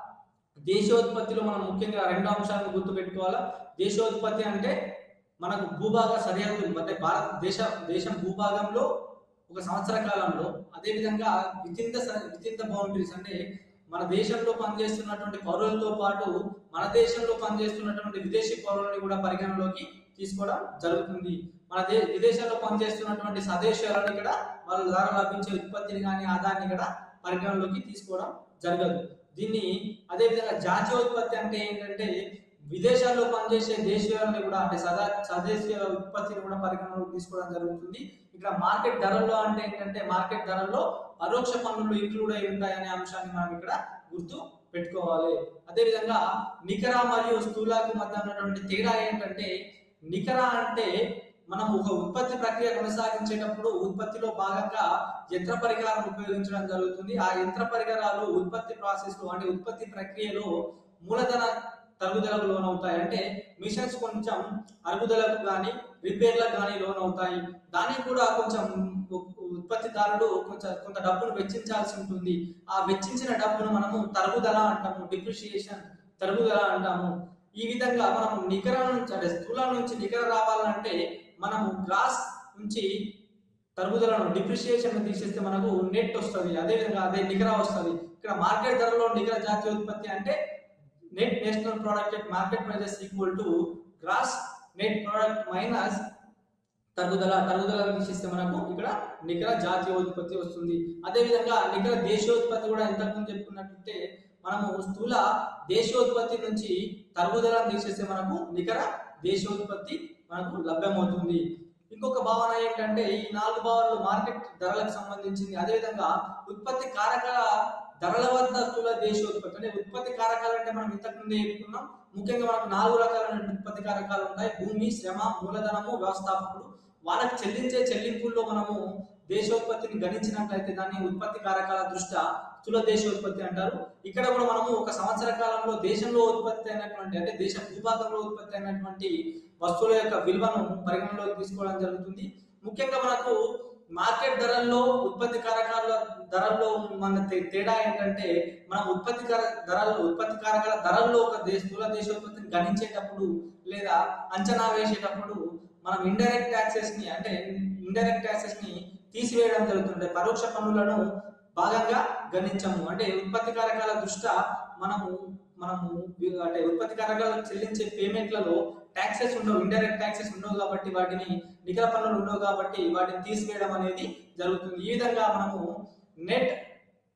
దేశోత్పత్తిలో మనం ముఖ్యంగా రెండు అంశాలను గుర్తుపెట్టుకోవాలా దేశోత్పత్తి అంటే మనకు భూభాగ సరిహద్దులు అంటే భారతదేశ దేశం భూభాగంలో ఒక సంవత్సర కాలంలో అదే విధంగా within the within the boundaries అంటే మన దేశంలో పనిచేస్తున్నటువంటి పౌరులతో పాటు మన దేశంలో పనిచేస్తున్నటువంటి విదేశీ పౌరులని కూడా పరిగణలోకి తీసుకోవడం జరుగుతుంది మన దే విదేశాల్లో పనిచేస్తున్నటువంటి స్వదేశాలను ఇక్కడ వాళ్ళ ద్వారా లభించే ఉత్పత్తిని కానీ ఆదాయాన్ని ఇక్కడ పరిగణలోకి తీసుకోవడం జరగదు దీన్ని అదే విధంగా జాతీయోత్పత్తి అంటే ఏంటంటే విదేశాల్లో పనిచేసే దేశీయాలని కూడా అంటే సదా స్వదేశీయ ఉత్పత్తిని కూడా పరిగణలోకి తీసుకోవడం జరుగుతుంది ఇక్కడ మార్కెట్ ధరల్లో అంటే ఏంటంటే మార్కెట్ ధరల్లో పరోక్ష పన్నులు ఇంక్లూడ్ అయి ఉంటాయనే అంశాన్ని మనం ఇక్కడ గుర్తు పెట్టుకోవాలి అదేవిధంగా నికర మరియు స్థూలకు మధ్య ఉన్నటువంటి తేడా ఏంటంటే నికర అంటే మనం ఒక ఉత్పత్తి ప్రక్రియ కొనసాగించేటప్పుడు ఉత్పత్తిలో భాగంగా యంత్ర పరికరాలను ఉపయోగించడం జరుగుతుంది ఆ యంత్ర పరికరాలు ఉత్పత్తి ప్రాసెస్ లో అంటే ఉత్పత్తి ప్రక్రియలో మూలధన తరుగుదలకు లోనవుతాయి అంటే మిషన్స్ కొంచెం అరుగుదలకు కానీ రిపేర్లకు కానీ లోనవుతాయి దానికి కూడా కొంచెం ఉ- ఉత్పత్తిదారుడు కొంచెం కొంత డబ్బును వెచ్చించాల్సి ఉంటుంది ఆ వెచ్చించిన డబ్బును మనము తరుగుదల అంటాము డిప్రిషియేషన్ తరుగుదల అంటాము ఈ విధంగా మనం నికర నుంచి అంటే స్థూల నుంచి నికర రావాలంటే మనము గ్రాస్ నుంచి తరుగుదలను డిప్రిషియేషన్ తీసేస్తే మనకు నెట్ వస్తుంది అదే విధంగా అదే నికర వస్తుంది ఇక్కడ మార్కెట్ ధరలో నికర జాతీయ ఉత్పత్తి అంటే net national product at market prices equal to gross net product minus తరుగుదల తరుగుదల తీసేస్తే మనకు ఇక్కడ నికర జాతీయ ఉత్పత్తి వస్తుంది అదే విధంగా నికర దేశీయోత్పత్తి కూడా ఇంతకుముందు చెప్పుకున్నట్టుంటే మనము స్థూల దేశీయోత్పత్తి నుంచి తరుగుదల తీసేస్తే మనకు నికర దేశీయోత్పత్తి మనకు లభ్యమవుతుంది ఇంకొక భావన ఏంటంటే ఈ నాలుగు భావనలు మార్కెట్ ధరలకు సంబంధించింది అదేవిధంగా ఉత్పత్తి కారకాల ధరల వద్ద స్థూల దేశీయోత్పత్తి అంటే ఉత్పత్తి కారకాలు అంటే మనం ఇంతకు ముందే చెప్పుకున్నాం ముఖ్యంగా మనకు నాలుగు రకాలైన ఉత్పత్తి కారకాలు ఉంటాయి భూమి శ్రమ మూలధనము వ్యవస్థాపకులు వాళ్ళకి చెల్లించే చెల్లింపుల్లో మనము దేశోత్పత్తిని గణించినట్లయితే దాన్ని ఉత్పత్తి కారకాల దృష్ట్యా స్థూల దేశోత్పత్తి అంటారు ఇక్కడ కూడా మనము ఒక సంవత్సర కాలంలో దేశంలో ఉత్పత్తి అయినటువంటి అంటే దేశ భూభాగంలో ఉత్పత్తి అయినటువంటి వస్తువుల యొక్క విలువను పరిగణలోకి తీసుకోవడం జరుగుతుంది ముఖ్యంగా మనకు మార్కెట్ ధరల్లో ఉత్పత్తి కారకాల ధరల్లో మన తే- తేడా ఏంటంటే మనం ఉత్పత్తి కార ధరల్లో ఉత్పత్తి కారకాల ధరల్లో ఒక దేశ స్థూల దేశోత్పత్తిని గణించేటప్పుడు లేదా అంచనా వేసేటప్పుడు మనం ఇండైరెక్ట్ ట్యాక్సెస్ ని అంటే ఇండైరెక్ట్ ట్యాక్సెస్ ని తీసివేయడం జరుగుతుంది పరోక్ష పన్నులను భాగంగా గణించము అంటే ఉత్పత్తి కారకాల దృష్ట్యా మనము మనము వి- అంటే ఉత్పత్తి కారకాలకు చెల్లించే పేమెంట్లలో ట్యాక్సెస్ ఉండవు ఇండైరెక్ట్ ట్యాక్సెస్ ఉండవు కాబట్టి వాటిని నికర పన్నులు ఉండవు కాబట్టి వాటిని తీసివేయడం అనేది జరుగుతుంది ఈ విధంగా మనము నెట్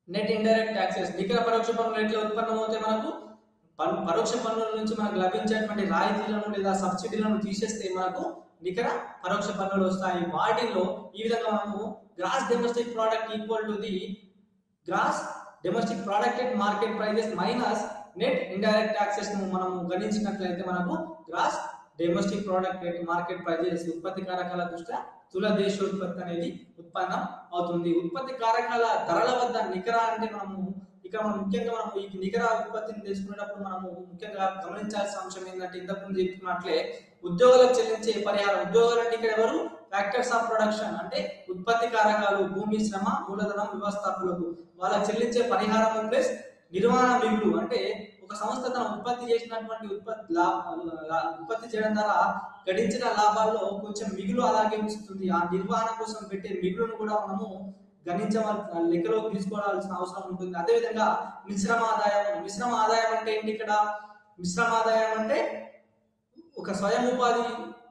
నెట్ ఇండైరెక్ట్ ట్యాక్సెస్ నికర పరోక్ష పన్నులు ఎట్లా ఉత్పన్నం అవుతాయి మనకు పన్- పరోక్ష పన్నుల నుంచి మనకు లభించేటువంటి రాయితీలను లేదా సబ్సిడీలను తీసేస్తే మనకు నికర పరోక్ష పన్నులు వస్తాయి వాటిల్లో ఈ విధంగా మనము gross domestic product equal to the gross domestic product at market prices minus net indirect taxes ను మనం గణించినట్లయితే మనకు gross domestic product at market prices ఉత్పత్తి కారకాల దృష్ట్యా స్థూల దేశోత్పత్తి అనేది ఉత్పన్నం అవుతుంది ఉత్పత్తి కారకాల ధరల వద్ద నికర అంటే మనము ఇక్కడ మనం ముఖ్యంగా మనం ఈ నికర ఉత్పత్తిని తెలుసుకునేటప్పుడు మనము ముఖ్యంగా గమనించాల్సిన అంశం ఏంటంటే ఇంతకుముందు చెప్పుకున్నట్లే ఉద్యోగులకు చెల్లించే పరిహారం ఉద్యోగాలు అంటే ఇక్కడ ఎవరు ఫ్యాక్టర్స్ ఆఫ్ ప్రొడక్షన్ అంటే ఉత్పత్తి కారకాలు భూమి శ్రమ మూలధనం వ్యవస్థాపకులకు వాళ్ళకి చెల్లించే పరిహారం ప్లస్ నిర్వహణ మిగులు అంటే ఒక సంస్థ తన ఉత్పత్తి చేసినటువంటి ఉత్పత్తి లాభాలు ఉత్పత్తి చేయడం ద్వారా గడించిన లాభాల్లో కొంచెం మిగులు అలాగే ఉంచుతుంది ఆ నిర్వహణ కోసం పెట్టే మిగులును కూడా మనము గణించవలసిన లెక్కలోకి తీసుకోవాల్సిన అవసరం ఉంటుంది అదేవిధంగా మిశ్రమ ఆదాయం మిశ్రమ ఆదాయం అంటే ఏంటి ఇక్కడ మిశ్రమ ఆదాయం అంటే ఒక స్వయం ఉపాధి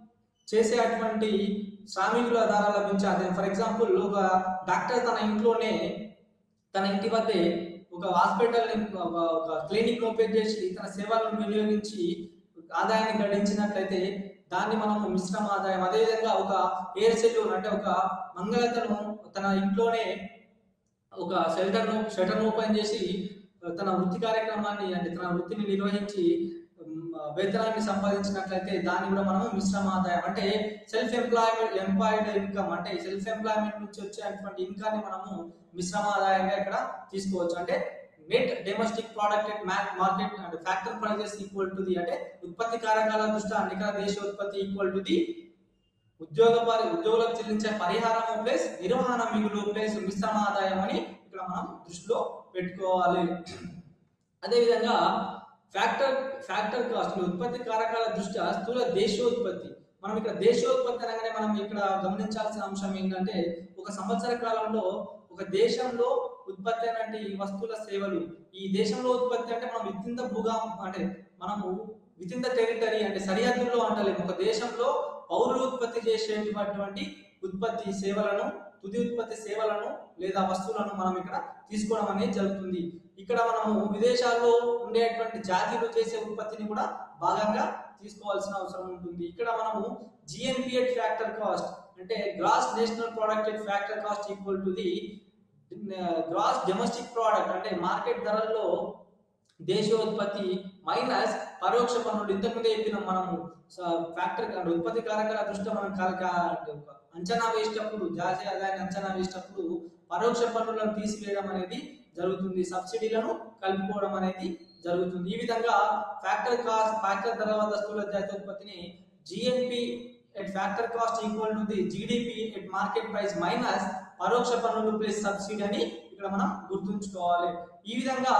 చేసేటువంటి శ్రామికుల ద్వారా లభించే ఆదాయం ఫర్ ఎగ్జాంపుల్ ఒక డాక్టర్ తన ఇంట్లోనే తన ఇంటి వద్దే ఒక హాస్పిటల్ ఒక ఒక క్లినిక్ ఓపెన్ చేసి తన సేవలను వినియోగించి ఆదాయాన్ని గడించినట్లయితే దాన్ని మనము మిశ్రమ ఆదాయం అదేవిధంగా ఒక హెయిర్ సెలూన్ అంటే ఒక మంగళతను తన ఇంట్లోనే ఒక షెల్టర్ షటర్ ఓపెన్ చేసి తన వృత్తి కార్యక్రమాన్ని అంటే తన వృత్తిని నిర్వహించి ఉమ్, వేతనాన్ని సంపాదించినట్లయితే దాన్ని కూడా మనము మిశ్రమ ఆదాయం అంటే సెల్ఫ్ ఎంప్లాయ్మెంట్ ఎంప్లాయిడ్ ఇన్కమ్ అంటే సెల్ఫ్ ఎంప్లాయ్మెంట్ నుంచి వచ్చేటువంటి ఇన్కమ్ ని మనము మిశ్రమ ఆదాయంగా ఇక్కడ తీసుకోవచ్చు అంటే నెట్ డొమెస్టిక్ ప్రోడక్ట్ మార్కెట్ అంటే factor prices equal to the అంటే ఉత్పత్తి కారకాల దృష్ట్యా నికర దేశ ఉత్పత్తి ఈక్వల్ టు ది ఉద్యోగ పరి- ఉద్యోగులకు చెల్లించే పరిహారం ప్లస్ నిర్వహణ మిగులు ప్లస్ మిశ్రమ ఆదాయం అని ఇక్కడ మనం దృష్టిలో పెట్టుకోవాలి అదేవిధంగా ఫ్యాక్టర్ ఫ్యాక్టర్ కాస్ట్ ఉత్పత్తి కారకాల దృష్ట్యా స్థూల దేశోత్పత్తి మనం ఇక్కడ దేశోత్పత్తి అనగానే మనం ఇక్కడ గమనించాల్సిన అంశం ఏంటంటే ఒక సంవత్సర కాలంలో ఒక దేశంలో ఉత్పత్తి అయినటువంటి ఈ వస్తువుల సేవలు ఈ దేశంలో ఉత్పత్తి అంటే మనం వితింత భూగా అంటే మనము వితింత టెరిటరీ అంటే సరిహద్దుల్లో అంటలేము ఒక దేశంలో పౌరులు ఉత్పత్తి చేసేటటువంటి ఉత్పత్తి సేవలను తుది ఉత్పత్తి సేవలను లేదా వస్తువులను మనం ఇక్కడ తీసుకోవడం అనేది జరుగుతుంది ఇక్కడ మనము విదేశాల్లో ఉండేటువంటి జాతీయులు చేసే ఉత్పత్తిని కూడా భాగంగా తీసుకోవాల్సిన అవసరం ఉంటుంది ఇక్కడ మనము జిఎన్పిఎట్ ఫ్యాక్టర్ కాస్ట్ అంటే gross national product factor cost equal to the gross domestic product అంటే మార్కెట్ ధరల్లో దేశోత్పత్తి మైనస్ పరోక్ష పన్నులు ఇంతకుముందే చెప్పినాం మనము ఫ్యాక్టరీ అంటే ఉత్పత్తి కారకాల దృష్ట్యా మనం కారక అంటే ఒక అంచనా వేసేటప్పుడు జాతీయ ఆదాయాన్ని అంచనా వేసేటప్పుడు పరోక్ష పన్నులను తీసివేయడం అనేది జరుగుతుంది సబ్సిడీలను కలుపుకోవడం అనేది జరుగుతుంది ఈ విధంగా ఫ్యాక్టర్ కాస్ట్ ఫ్యాక్టర్ ధర వద్ద స్థూల జాతీయ ఉత్పత్తిని GNP at factor cost equal to the GDP at market price minus పరోక్ష పన్నులు ప్లస్ సబ్సిడీ అని ఇక్కడ మనం గుర్తుంచుకోవాలి ఈ విధంగా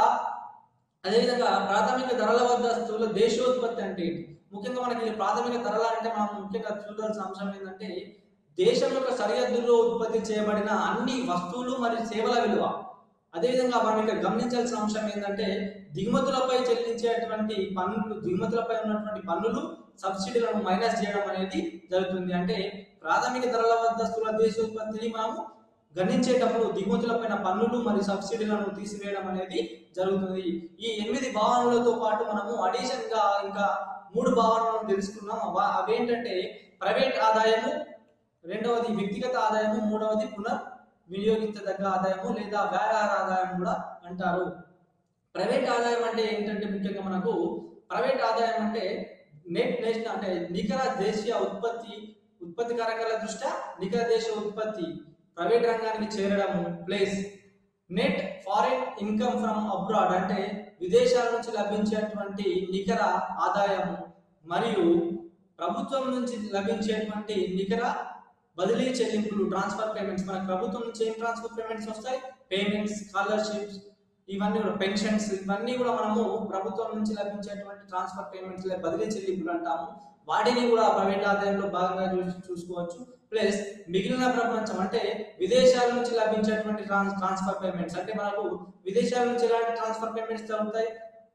అదేవిధంగా ప్రాథమిక ధరల వద్ద స్థూల దేశోత్పత్తి అంటే ఏంటి ముఖ్యంగా మనకి ఈ ప్రాథమిక ధరలు అంటే మనం ముఖ్యంగా చూడాల్సిన అంశం ఏంటంటే దేశం యొక్క సరిహద్దుల్లో ఉత్పత్తి చేయబడిన అన్ని వస్తువులు మరియు సేవల విలువ అదేవిధంగా మనం ఇక్కడ గమనించాల్సిన అంశం ఏంటంటే దిగుమతులపై చెల్లించేటువంటి పన్నులు దిగుమతులపై ఉన్నటువంటి పన్నులు సబ్సిడీలను మైనస్ చేయడం అనేది జరుగుతుంది అంటే ప్రాథమిక ధరల వద్ద స్థూల దేశోత్పత్తిని మనము గణించేటప్పుడు దిగుమతులపైన పన్నులు మరియు సబ్సిడీలను తీసివేయడం అనేది జరుగుతుంది ఈ ఎనిమిది భావనలతో పాటు మనము అడిషన్ గా ఇంకా మూడు భావనలను తెలుసుకున్నాం అవ- అవేంటంటే ప్రైవేట్ ఆదాయము రెండవది వ్యక్తిగత ఆదాయము మూడవది పునర్ వినియోగించదగ్గ ఆదాయము లేదా వ్యాపార ఆదాయం కూడా అంటారు ప్రైవేట్ ఆదాయం అంటే ఏంటంటే ముఖ్యంగా మనకు ప్రైవేట్ ఆదాయం అంటే నెట్ నేషనల్ అంటే నికర దేశీయ ఉత్పత్తి ఉత్పత్తి కారకాల దృష్ట్యా నికర దేశ ఉత్పత్తి ప్రైవేట్ రంగానికి చేరడము plus net foreign income from abroad అంటే విదేశాల నుంచి లభించేటువంటి నికర ఆదాయము మరియు ప్రభుత్వం నుంచి లభించేటువంటి నికర బదిలీ చెల్లింపులు ట్రాన్స్ఫర్ పేమెంట్స్ మనకు ప్రభుత్వం నుంచి ఏం ట్రాన్స్ఫర్ పేమెంట్స్ వస్తాయి పేమెంట్స్ స్కాలర్షిప్స్ ఇవన్నీ కూడా పెన్షన్స్ ఇవన్నీ కూడా మనము ప్రభుత్వం నుంచి లభించేటువంటి ట్రాన్స్ఫర్ పేమెంట్స్ లేదా బదిలీ చెల్లింపులు అంటాము వాటిని కూడా ప్రైవేట్ ఆదాయంలో భాగంగా చూసి చూసుకోవచ్చు ప్లస్ మిగిలిన ప్రపంచం అంటే విదేశాల నుంచి లభించేటువంటి ట్రాన్స్ ట్రాన్స్ఫర్ పేమెంట్స్ అంటే మనకు విదేశాల నుంచి ఎలాంటి ట్రాన్స్ఫర్ పేమెంట్స్ జరుగుతాయి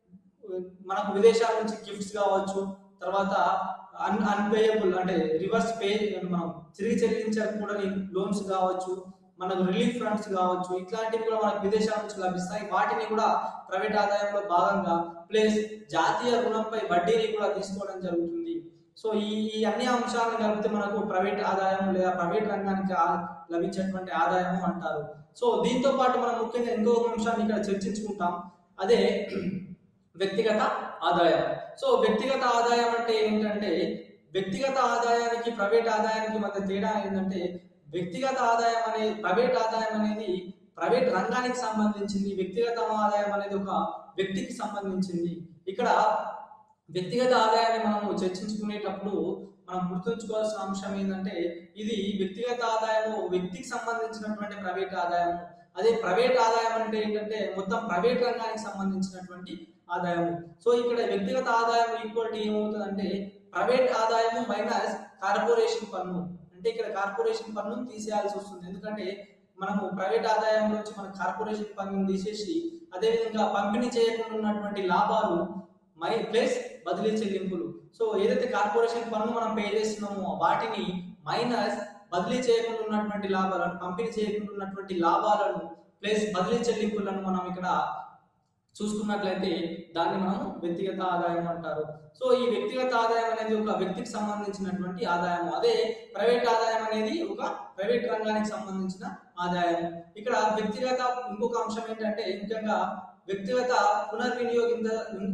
మనకు విదేశాల నుంచి గిఫ్ట్స్ కావచ్చు తర్వాత అన్ అన్పేయబుల్ అంటే రివర్స్ పే మనం తిరిగి చెల్లించకూడని లోన్స్ కావచ్చు మనకు రిలీఫ్ ఫండ్స్ కావచ్చు ఇట్లాంటివి కూడా మనకు విదేశాల నుంచి లభిస్తాయి వాటిని కూడా ప్రైవేట్ ఆదాయంలో భాగంగా ప్లస్ జాతీయ రుణంపై వడ్డీని కూడా తీసుకోవడం జరుగుతుంది సో ఈ ఈ అన్ని అంశాలను కలిపితే మనకు ప్రైవేట్ ఆదాయం లేదా ప్రైవేట్ రంగానికి ఆ- లభించేటువంటి ఆదాయము అంటారు సో దీంతో పాటు మనం ముఖ్యంగా ఇంకో అంశాన్ని ఇక్కడ చర్చించుకుంటాం అదే వ్యక్తిగత ఆదాయం సో వ్యక్తిగత ఆదాయం అంటే ఏంటంటే వ్యక్తిగత ఆదాయానికి ప్రైవేట్ ఆదాయానికి మధ్య తేడా ఏంటంటే వ్యక్తిగత ఆదాయం అనేది ప్రైవేట్ ఆదాయం అనేది ప్రైవేట్ రంగానికి సంబంధించింది వ్యక్తిగత ఆదాయం అనేది ఒక వ్యక్తికి సంబంధించింది ఇక్కడ వ్యక్తిగత ఆదాయాన్ని మనము చర్చించుకునేటప్పుడు మనం గుర్తుంచుకోవాల్సిన అంశం ఏంటంటే ఇది వ్యక్తిగత ఆదాయము వ్యక్తికి సంబంధించినటువంటి ప్రైవేట్ ఆదాయం అదే ప్రైవేట్ ఆదాయం అంటే ఏంటంటే మొత్తం ప్రైవేట్ రంగానికి సంబంధించినటువంటి ఆదాయం సో ఇక్కడ వ్యక్తిగత ఆదాయం ఈక్వల్ ఏమవుతుందంటే ప్రైవేట్ ఆదాయము మైనస్ కార్పొరేషన్ పన్ను అంటే ఇక్కడ కార్పొరేషన్ పన్ను తీసేయాల్సి వస్తుంది ఎందుకంటే మనము ప్రైవేట్ ఆదాయం నుంచి మన కార్పొరేషన్ పన్నును తీసేసి అదేవిధంగా పంపిణీ చేయకుండా ఉన్నటువంటి లాభాలు మై ప్లస్ బదిలీ చెల్లింపులు సో ఏదైతే కార్పొరేషన్ పన్ను మనం పే చేస్తున్నామో వాటిని మైనస్ బదిలీ చేయకుండా ఉన్నటువంటి లాభాలను పంపిణీ చేయకుండా ఉన్నటువంటి లాభాలను ప్లస్ బదిలీ చెల్లింపులను మనం ఇక్కడ చూసుకున్నట్లయితే దాన్ని మనం వ్యక్తిగత ఆదాయం అంటారు సో ఈ వ్యక్తిగత ఆదాయం అనేది ఒక వ్యక్తికి సంబంధించినటువంటి ఆదాయం అదే ప్రైవేట్ ఆదాయం అనేది ఒక ప్రైవేట్ రంగానికి సంబంధించిన ఆదాయం ఇక్కడ వ్యక్తిగత ఇంకొక అంశం ఏంటంటే ముఖ్యంగా వ్యక్తిగత పునర్వినియోగించ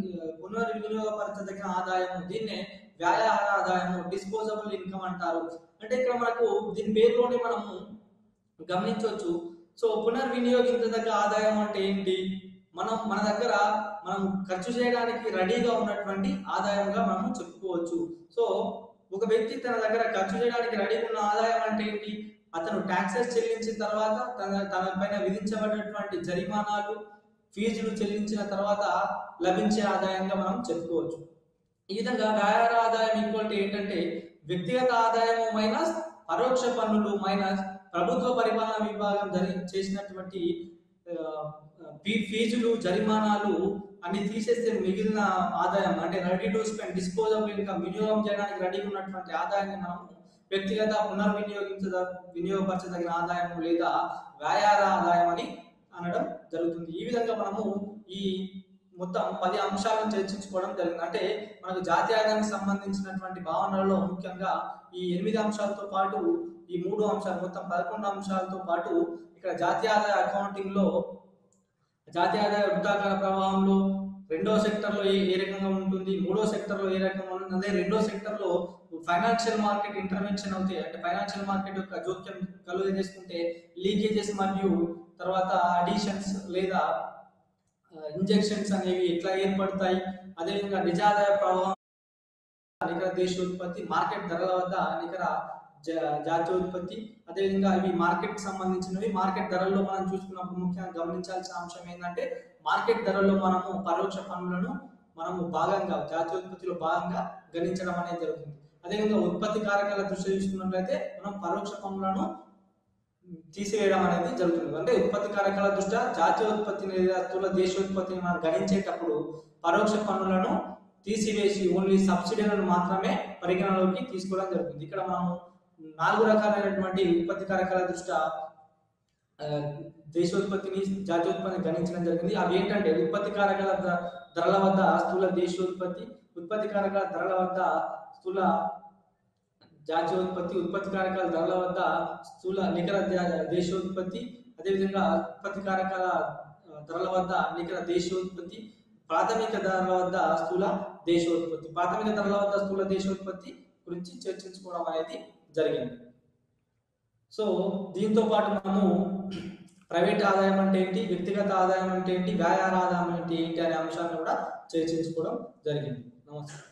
పునర్వినియోగపరచదగిన ఆదాయం దీన్నే వ్యాయార ఆదాయము డిస్పోజబుల్ ఇన్కమ్ అంటారు అంటే ఇక్కడ మనకు దీని పేరులోనే మనము గమనించవచ్చు సో పునర్వినియోగించదగ్గ ఆదాయం అంటే ఏంటి మనం మన దగ్గర మనం ఖర్చు చేయడానికి రెడీగా ఉన్నటువంటి ఆదాయంగా మనం చెప్పుకోవచ్చు సో ఒక వ్యక్తి తన దగ్గర ఖర్చు చేయడానికి రెడీగా ఉన్న ఆదాయం అంటే ఏంటి అతను ట్యాక్సెస్ చెల్లించిన తర్వాత తన తన పైన విధించబడినటువంటి జరిమానాలు ఫీజులు చెల్లించిన తర్వాత లభించే ఆదాయంగా మనం చెప్పుకోవచ్చు ఈ విధంగా వ్యాపార ఆదాయం ఈక్వల్ ఏంటంటే వ్యక్తిగత ఆదాయము మైనస్ పరోక్ష పన్నులు మైనస్ ప్రభుత్వ పరిపాలన విభాగం జరి చేసినటువంటి ఆ, ఫీ- ఫీజులు జరిమానాలు అన్ని తీసేస్తే మిగిలిన ఆదాయం అంటే ready to spend disposable income వినియోగం చేయడానికి రెడీ ఉన్నటువంటి ఆదాయాన్ని మనం వ్యక్తిగత పునర్వినియోగించద వినియోగపరచదగిన ఆదాయం లేదా వ్యాయార ఆదాయం అని అనడం జరుగుతుంది ఈ విధంగా మనము ఈ మొత్తం పది అంశాలను చర్చించుకోవడం జరిగింది అంటే మనకు జాతీయ ఆదాయానికి సంబంధించినటువంటి భావనలలో ముఖ్యంగా ఈ ఎనిమిది అంశాలతో పాటు ఈ మూడు అంశాలు మొత్తం పదకొండు అంశాలతో పాటు ఇక్కడ జాతీయ ఆదాయ అకౌంటింగ్ లో జాతీయ ఆదాయ వృత్తాకార ప్రవాహంలో రెండో సెక్టర్ లో ఏ ఏ రకంగా ఉంటుంది మూడో సెక్టర్ లో ఏ రకంగా ఉంటుంది అదే రెండో సెక్టర్ లో ఫైనాన్షియల్ మార్కెట్ ఇంటర్వెన్షన్ అవుతాయి అంటే ఫైనాన్షియల్ మార్కెట్ యొక్క జోక్యం కలుగ చేసుకుంటే లీకేజెస్ మరియు తర్వాత అడిషన్స్ లేదా ఇంజెక్షన్స్ అనేవి ఎట్లా ఏర్పడతాయి అదేవిధంగా నిజాదాయ ప్రవాహం నికర దేశోత్పత్తి మార్కెట్ ధరల వద్ద నికర జా- జాతీయ ఉత్పత్తి అదేవిధంగా ఇవి మార్కెట్ సంబంధించినవి మార్కెట్ ధరల్లో మనం చూసుకున్నప్పుడు ముఖ్యంగా గమనించాల్సిన అంశం ఏంటంటే మార్కెట్ ధరల్లో మనము పరోక్ష పన్నులను మనము భాగంగా జాతీయ ఉత్పత్తిలో భాగంగా గణించడం అనేది జరుగుతుంది అదేవిధంగా ఉత్పత్తి కారకాల దృష్టి చూసుకున్నట్లయితే మనం పరోక్ష పన్నులను తీసివేయడం అనేది జరుగుతుంది అంటే ఉత్పత్తి కారకాల దృష్ట్యా జాతీయ ఉత్పత్తిని లేదా స్థూల దేశోత్పత్తిని మనం గణించేటప్పుడు పరోక్ష పన్నులను తీసివేసి ఓన్లీ సబ్సిడీలను మాత్రమే పరిగణలోకి తీసుకోవడం జరుగుతుంది ఇక్కడ మనము నాలుగు రకాలైనటువంటి ఉత్పత్తి కారకాల దృష్ట్యా ఆ, దేశోత్పత్తిని జాతీయోత్పత్తిని గణించడం జరిగింది అవి ఏంటంటే ఉత్పత్తి కారకాల ధ- ధరల వద్ద స్థూల దేశోత్పత్తి ఉత్పత్తి కారకాల ధరల వద్ద స్థూల జాతీయోత్పత్తి ఉత్పత్తి కారకాల ధరల వద్ద స్థూల నికర దే- దేశోత్పత్తి అదేవిధంగా ఉత్పత్తి కారకాల ఆ, ధరల వద్ద నికర దేశోత్పత్తి ప్రాథమిక ధరల వద్ద స్థూల దేశోత్పత్తి ప్రాథమిక ధరల వద్ద స్థూల దేశోత్పత్తి గురించి చర్చించుకోవడం అనేది జరిగింది సో దీంతో పాటు మనము ప్రైవేట్ ఆదాయం అంటే ఏంటి వ్యక్తిగత ఆదాయం అంటే ఏంటి వ్యాయార ఆదాయం అంటే ఏంటి అనే అంశాన్ని కూడా చర్చించుకోవడం జరిగింది నమస్తే